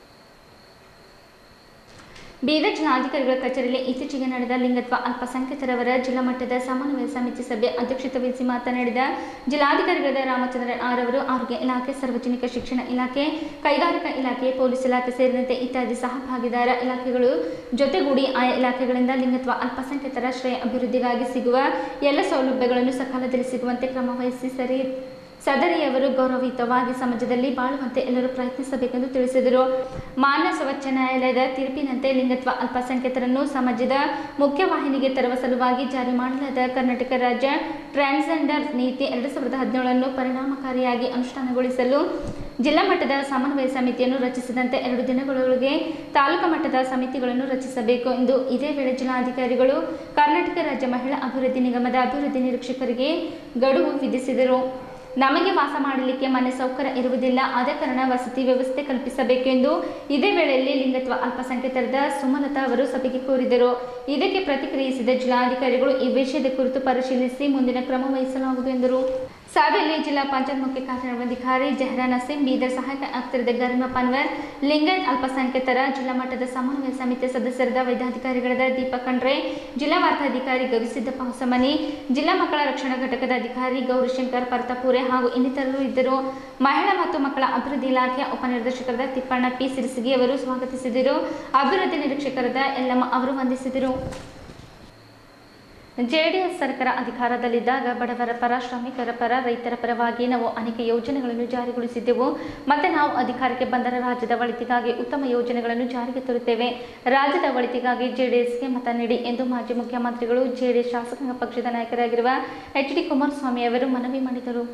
ಬೀದರ್ ಜಿಲ್ಲಾಧಿಕಾರಿಗಳ ಕಚೇರಿಯಲ್ಲಿ ಇತ್ತೀಚೆಗೆ ನಡೆದ ಲಿಂಗತ್ವ ಅಲ್ಪಸಂಖ್ಯಾತರವರ ಜಿಲ್ಲಾ ಮಟ್ಟದ ಸಮನ್ವಯ ಸಮಿತಿ ಸಭೆ ಅಧ್ಯಕ್ಷತೆ ವಹಿಸಿ ಮಾತನಾಡಿದ ಜಿಲ್ಲಾಧಿಕಾರಿಗಳಾದ ರಾಮಚಂದ್ರನ್ ಆರ್ ಅವರು ಆರೋಗ್ಯ ಇಲಾಖೆ ಸಾರ್ವಜನಿಕ ಶಿಕ್ಷಣ ಇಲಾಖೆ ಕೈಗಾರಿಕಾ ಇಲಾಖೆ ಪೊಲೀಸ್ ಇಲಾಖೆ ಸೇರಿದಂತೆ ಇತ್ಯಾದಿ ಸಹಭಾಗಿದಾರ ಇಲಾಖೆಗಳು ಜೊತೆಗೂಡಿ ಆಯಾ ಇಲಾಖೆಗಳಿಂದ ಲಿಂಗತ್ವ ಅಲ್ಪಸಂಖ್ಯಾತರ ಶ್ರೇಯ ಅಭಿವೃದ್ಧಿಗಾಗಿ ಸಿಗುವ ಎಲ್ಲ ಸೌಲಭ್ಯಗಳನ್ನು ಸಕಾಲದಲ್ಲಿ ಸಿಗುವಂತೆ ಕ್ರಮ ವಹಿಸಿ ಸರಿ ಸದರಿಯವರು ಗೌರವಯುತವಾಗಿ ಸಮಾಜದಲ್ಲಿ ಬಾಳುವಂತೆ ಎಲ್ಲರೂ ಪ್ರಯತ್ನಿಸಬೇಕೆಂದು ತಿಳಿಸಿದರು ಮಾನ್ಯ ಸರ್ವೋಚ್ಚ ನ್ಯಾಯಾಲಯದ ತೀರ್ಪಿನಂತೆ ಲಿಂಗತ್ವ ಅಲ್ಪಸಂಖ್ಯಾತರನ್ನು ಸಮಾಜದ ಮುಖ್ಯವಾಹಿನಿಗೆ ತರುವ ಸಲುವಾಗಿ ಜಾರಿ ಮಾಡಲಾದ ಕರ್ನಾಟಕ ರಾಜ್ಯ ಟ್ರಾನ್ಸ್ಜೆಂಡರ್ ನೀತಿ ಎರಡು ಸಾವಿರದ ಹದಿನೇಳನ್ನು ಪರಿಣಾಮಕಾರಿಯಾಗಿ ಅನುಷ್ಠಾನಗೊಳಿಸಲು ಜಿಲ್ಲಾ ಮಟ್ಟದ ಸಮನ್ವಯ ಸಮಿತಿಯನ್ನು ರಚಿಸಿದಂತೆ ಎರಡು ದಿನಗಳೊಳಗೆ ತಾಲೂಕು ಮಟ್ಟದ ಸಮಿತಿಗಳನ್ನು ರಚಿಸಬೇಕು ಎಂದು ಇದೇ ವೇಳೆ ಜಿಲ್ಲಾಧಿಕಾರಿಗಳು ಕರ್ನಾಟಕ ರಾಜ್ಯ ಮಹಿಳಾ ಅಭಿವೃದ್ಧಿ ನಿಗಮದ ಅಭಿವೃದ್ಧಿ ನಿರೀಕ್ಷಕರಿಗೆ ಗಡುವು ವಿಧಿಸಿದರು ನಮಗೆ ವಾಸ ಮಾಡಲಿಕ್ಕೆ ಮನೆ ಸೌಕರ್ಯ ಇರುವುದಿಲ್ಲ ಆದ ಕಾರಣ ವಸತಿ ವ್ಯವಸ್ಥೆ ಕಲ್ಪಿಸಬೇಕೆಂದು ಇದೇ ವೇಳೆಯಲ್ಲಿ ಲಿಂಗತ್ವ ಅಲ್ಪಸಂಖ್ಯಾತರದ ಸುಮಲತಾ ಅವರು ಸಭೆಗೆ ಕೋರಿದರು ಇದಕ್ಕೆ ಪ್ರತಿಕ್ರಿಯಿಸಿದ ಜಿಲ್ಲಾಧಿಕಾರಿಗಳು ಈ ವಿಷಯದ ಕುರಿತು ಪರಿಶೀಲಿಸಿ ಮುಂದಿನ ಕ್ರಮ ವಹಿಸಲಾಗುವುದು ಎಂದರು ಸಭೆಯಲ್ಲಿ ಜಿಲ್ಲಾ ಪಂಚಾಯತ್ ಮುಖ್ಯ ಕಾರ್ಯನಿರ್ವಹಣಾಧಿಕಾರಿ ಜಹರಾ ನಸೀಂ ಬೀದರ್ ಸಹಾಯಕ ಆಯುಕ್ತರಾದ ಗರಿಮಾ ಪನ್ವರ್ ಲಿಂಗಾಯತ್ ಅಲ್ಪಸಂಖ್ಯಾತರ ಜಿಲ್ಲಾ ಮಟ್ಟದ ಸಮನ್ವಯ ಸಮಿತಿ ಸದಸ್ಯರಾದ ವೈದ್ಯಾಧಿಕಾರಿಗಳಾದ ದೀಪಕ್ ಖಂಡ್ರೆ ಜಿಲ್ಲಾ ವಾರ್ತಾಧಿಕಾರಿ ಗವಿಸಿದ್ದಪ್ಪ ಹೊಸಮನಿ ಜಿಲ್ಲಾ ಮಕ್ಕಳ ರಕ್ಷಣಾ ಘಟಕದ ಅಧಿಕಾರಿ ಗೌರಿಶಂಕರ್ ಪರ್ತಾಪುರೆ ಹಾಗೂ ಇನ್ನಿತರರು ಇದ್ದರು ಮಹಿಳಾ ಮತ್ತು ಮಕ್ಕಳ ಅಭಿವೃದ್ಧಿ ಇಲಾಖೆಯ ಉಪನಿರ್ದೇಶಕರಾದ ತಿಪ್ಪಣ್ಣ ಪಿ ಸಿರಿಸಿಗಿ ಅವರು ಸ್ವಾಗತಿಸಿದರು ಅಭಿವೃದ್ಧಿ ನಿರೀಕ್ಷಕರಾದ ಯಲ್ಲಮ್ಮ ಅವರು ವಂದಿಸಿದರು ಜೆಡಿಎಸ್ ಸರ್ಕಾರ ಅಧಿಕಾರದಲ್ಲಿದ್ದಾಗ ಬಡವರ ಪರ ಶ್ರಮಿಕರ ಪರ ರೈತರ ಪರವಾಗಿ ನಾವು ಅನೇಕ ಯೋಜನೆಗಳನ್ನು ಜಾರಿಗೊಳಿಸಿದ್ದೆವು ಮತ್ತೆ ನಾವು ಅಧಿಕಾರಕ್ಕೆ ಬಂದರೆ ರಾಜ್ಯದ ಒಳಿತಿಗಾಗಿ ಉತ್ತಮ ಯೋಜನೆಗಳನ್ನು ಜಾರಿಗೆ ತರುತ್ತೇವೆ ರಾಜ್ಯದ ಒಳಿತಿಗಾಗಿ ಜೆಡಿಎಸ್ಗೆ ಮತ ನೀಡಿ ಎಂದು ಮಾಜಿ ಮುಖ್ಯಮಂತ್ರಿಗಳು ಜೆಡಿಎಸ್ ಶಾಸಕಾಂಗ ಪಕ್ಷದ ನಾಯಕರಾಗಿರುವ ಎಚ್ ಡಿ ಕುಮಾರಸ್ವಾಮಿ ಅವರು ಮನವಿ ಮಾಡಿದರು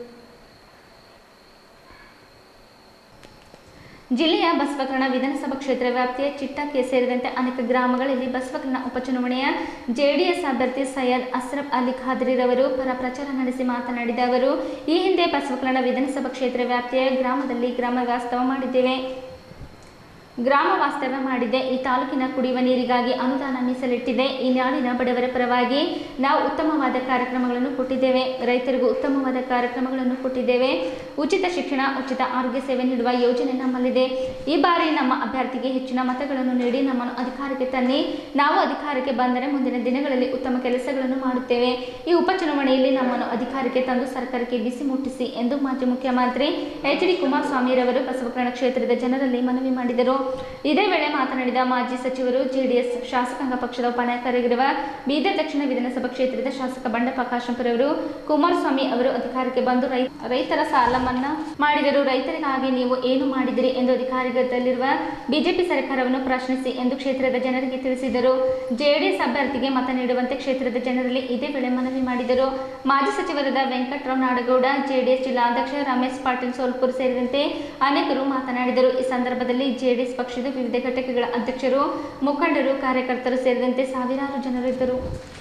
ಜಿಲ್ಲೆಯ ಬಸವಕರಣ ವಿಧಾನಸಭಾ ಕ್ಷೇತ್ರ ವ್ಯಾಪ್ತಿಯ ಚಿಟ್ಟಕ್ಕೆ ಸೇರಿದಂತೆ ಅನೇಕ ಗ್ರಾಮಗಳಲ್ಲಿ ಬಸವಕರಣ ಉಪಚುನಾವಣೆಯ ಜೆಡಿಎಸ್ ಅಭ್ಯರ್ಥಿ ಸೈಯದ್ ಅಸ್ರಫ್ ಅಲಿ ಖಾದ್ರಿರವರು ಪರ ಪ್ರಚಾರ ನಡೆಸಿ ಮಾತನಾಡಿದ ಅವರು ಈ ಹಿಂದೆ ಬಸವಕರಣ ವಿಧಾನಸಭಾ ಕ್ಷೇತ್ರ ವ್ಯಾಪ್ತಿಯ ಗ್ರಾಮದಲ್ಲಿ ಗ್ರಾಮ ವಾಸ್ತವ ಮಾಡಿದ್ದೇವೆ ಗ್ರಾಮ ವಾಸ್ತವ್ಯ ಮಾಡಿದೆ ಈ ತಾಲೂಕಿನ ಕುಡಿಯುವ ನೀರಿಗಾಗಿ ಅನುದಾನ ಮೀಸಲಿಟ್ಟಿದೆ ಈ ನಾಡಿನ ಬಡವರ ಪರವಾಗಿ ನಾವು ಉತ್ತಮವಾದ ಕಾರ್ಯಕ್ರಮಗಳನ್ನು ಕೊಟ್ಟಿದ್ದೇವೆ ರೈತರಿಗೂ ಉತ್ತಮವಾದ ಕಾರ್ಯಕ್ರಮಗಳನ್ನು ಕೊಟ್ಟಿದ್ದೇವೆ ಉಚಿತ ಶಿಕ್ಷಣ ಉಚಿತ ಆರೋಗ್ಯ ಸೇವೆ ನೀಡುವ ಯೋಜನೆ ನಮ್ಮಲ್ಲಿದೆ ಈ ಬಾರಿ ನಮ್ಮ ಅಭ್ಯರ್ಥಿಗೆ ಹೆಚ್ಚಿನ ಮತಗಳನ್ನು ನೀಡಿ ನಮ್ಮನ್ನು ಅಧಿಕಾರಕ್ಕೆ ತನ್ನಿ ನಾವು ಅಧಿಕಾರಕ್ಕೆ ಬಂದರೆ ಮುಂದಿನ ದಿನಗಳಲ್ಲಿ ಉತ್ತಮ ಕೆಲಸಗಳನ್ನು ಮಾಡುತ್ತೇವೆ ಈ ಉಪಚುನಾವಣೆಯಲ್ಲಿ ನಮ್ಮನ್ನು ಅಧಿಕಾರಕ್ಕೆ ತಂದು ಸರ್ಕಾರಕ್ಕೆ ಬಿಸಿ ಮುಟ್ಟಿಸಿ ಎಂದು ಮಾಜಿ ಮುಖ್ಯಮಂತ್ರಿ ಎಚ್ ಡಿ ಕುಮಾರಸ್ವಾಮಿರವರು ಬಸವಕರಣ ಕ್ಷೇತ್ರದ ಜನರಲ್ಲಿ ಮನವಿ ಮಾಡಿದರು ಇದೇ ವೇಳೆ ಮಾತನಾಡಿದ ಮಾಜಿ ಸಚಿವರು ಜೆಡಿಎಸ್ ಶಾಸಕಾಂಗ ಪಕ್ಷದ ಉಪನಾಯಕರಾಗಿರುವ ಬೀದರ್ ದಕ್ಷಿಣ ವಿಧಾನಸಭಾ ಕ್ಷೇತ್ರದ ಶಾಸಕ ಬಂಡಪ್ಪ ಕಾಶಂಪುರವರು ಕುಮಾರಸ್ವಾಮಿ ಅವರು ಅಧಿಕಾರಕ್ಕೆ ಬಂದು ರೈ- ರೈತರ ಸಾಲ ಮನ್ನಾ ಮಾಡಿದರು ರೈತರಿಗಾಗಿ ನೀವು ಏನು ಮಾಡಿದಿರಿ ಎಂದು ಅಧಿಕಾರದಲ್ಲಿರುವ ಬಿಜೆಪಿ ಸರ್ಕಾರವನ್ನು ಪ್ರಶ್ನಿಸಿ ಎಂದು ಕ್ಷೇತ್ರದ ಜನರಿಗೆ ತಿಳಿಸಿದರು ಜೆಡಿಎಸ್ ಅಭ್ಯರ್ಥಿಗೆ ಮತ ನೀಡುವಂತೆ ಕ್ಷೇತ್ರದ ಜನರಲ್ಲಿ ಇದೇ ವೇಳೆ ಮನವಿ ಮಾಡಿದರು ಮಾಜಿ ಸಚಿವರಾದ ವೆಂಕಟರಾವ್ ನಾಡಗೌಡ ಜೆಡಿಎಸ್ ಜಿಲ್ಲಾಧ್ಯಕ್ಷ ರಮೇಶ್ ಪಾಟೀಲ್ ಸೋಲ್ಪುರ್ ಸೇರಿದಂತೆ ಅನೇಕರು ಮಾತನಾಡಿದರು ಈ ಸಂದರ್ಭದಲ್ಲಿ ಜೆಡಿಎಸ್ ಪಕ್ಷದ ವಿವಿಧ ಘಟಕಗಳ ಅಧ್ಯಕ್ಷರು ಮುಖಂಡರು ಕಾರ್ಯಕರ್ತರು ಸೇರಿದಂತೆ ಸಾವಿರಾರು ಜನರು ಇದ್ದರು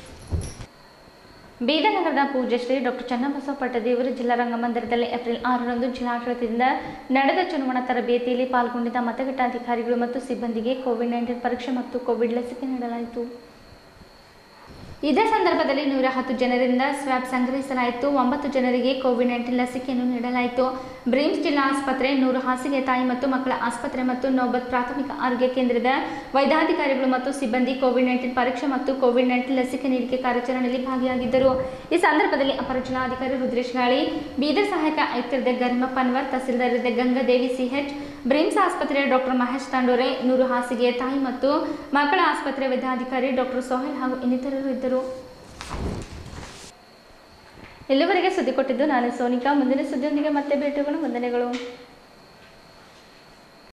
ಬೀದರ್ ನಗರದ ಪೂಜ್ಯ ಶ್ರೀ ಡಾಕ್ಟರ್ ಚನ್ನಬಸವ ಪಟ್ಟದೇವರು ಜಿಲ್ಲಾ ರಂಗಮಂದಿರದಲ್ಲಿ ಏಪ್ರಿಲ್ ಆರರಂದು ಜಿಲ್ಲಾಡಳಿತದಿಂದ ನಡೆದ ಚುನಾವಣಾ ತರಬೇತಿಯಲ್ಲಿ ಪಾಲ್ಗೊಂಡಿದ್ದ ಮತಗಟ್ಟಾಧಿಕಾರಿಗಳು ಮತ್ತು ಸಿಬ್ಬಂದಿಗೆ ಕೋವಿಡ್ ನೈನ್ಟೀನ್ ಪರೀಕ್ಷೆ ಮತ್ತು ಕೋವಿಡ್ ಲಸಿಕೆ ನೀಡಲಾಯಿತು ಇದೇ ಸಂದರ್ಭದಲ್ಲಿ ನೂರ ಹತ್ತು ಜನರಿಂದ ಸ್ವ್ಯಾಬ್ ಸಂಗ್ರಹಿಸಲಾಯಿತು ಒಂಬತ್ತು ಜನರಿಗೆ ಕೋವಿಡ್ ನೈನ್ಟೀನ್ ಲಸಿಕೆಯನ್ನು ನೀಡಲಾಯಿತು ಬ್ರಿಮ್ಸ್ ಜಿಲ್ಲಾ ಆಸ್ಪತ್ರೆ ನೂರು ಹಾಸಿಗೆ ತಾಯಿ ಮತ್ತು ಮಕ್ಕಳ ಆಸ್ಪತ್ರೆ ಮತ್ತು ನೌಬತ್ ಪ್ರಾಥಮಿಕ ಆರೋಗ್ಯ ಕೇಂದ್ರದ ವೈದ್ಯಾಧಿಕಾರಿಗಳು ಮತ್ತು ಸಿಬ್ಬಂದಿ ಕೋವಿಡ್ ನೈನ್ಟೀನ್ ಪರೀಕ್ಷೆ ಮತ್ತು ಕೋವಿಡ್ ನೈನ್ಟೀನ್ ಲಸಿಕೆ ನೀಡಿಕೆ ಕಾರ್ಯಾಚರಣೆಯಲ್ಲಿ ಭಾಗಿಯಾಗಿದ್ದರು ಈ ಸಂದರ್ಭದಲ್ಲಿ ಅಪರ ಜಿಲ್ಲಾಧಿಕಾರಿ ರುದ್ರೇಶ್ ಗಾಳಿ ಬೀದರ್ ಸಹಾಯಕ ಆಯುಕ್ತರಾದ ಗರಿಮ ಪನ್ವರ್ ತಹಸೀಲ್ದಾರದ ಗಂಗಾದೇವಿ ಸಿಎಚ್ ಬ್ರಿಮ್ಸ್ ಆಸ್ಪತ್ರೆಯ ಡಾಕ್ಟರ್ ಮಹೇಶ್ ತಾಂಡೋರೆ ನೂರು ಹಾಸಿಗೆ ತಾಯಿ ಮತ್ತು ಮಕ್ಕಳ ಆಸ್ಪತ್ರೆ ವೈದ್ಯಾಧಿಕಾರಿ ಡಾಕ್ಟರ್ ಸೋಹೆಲ್ ಹಾಗೂ ಇನ್ನಿತರರು ಇದ್ದರು ಇಲ್ಲಿವರೆಗೆ ಸುದ್ದಿ ಕೊಟ್ಟಿದ್ದು ನಾನು ಸೋನಿಕಾ ಮುಂದಿನ ಸುದ್ದಿಯೊಂದಿಗೆ ಮತ್ತೆ ಭೇಟಿಗಳು ವಂದನೆಗಳು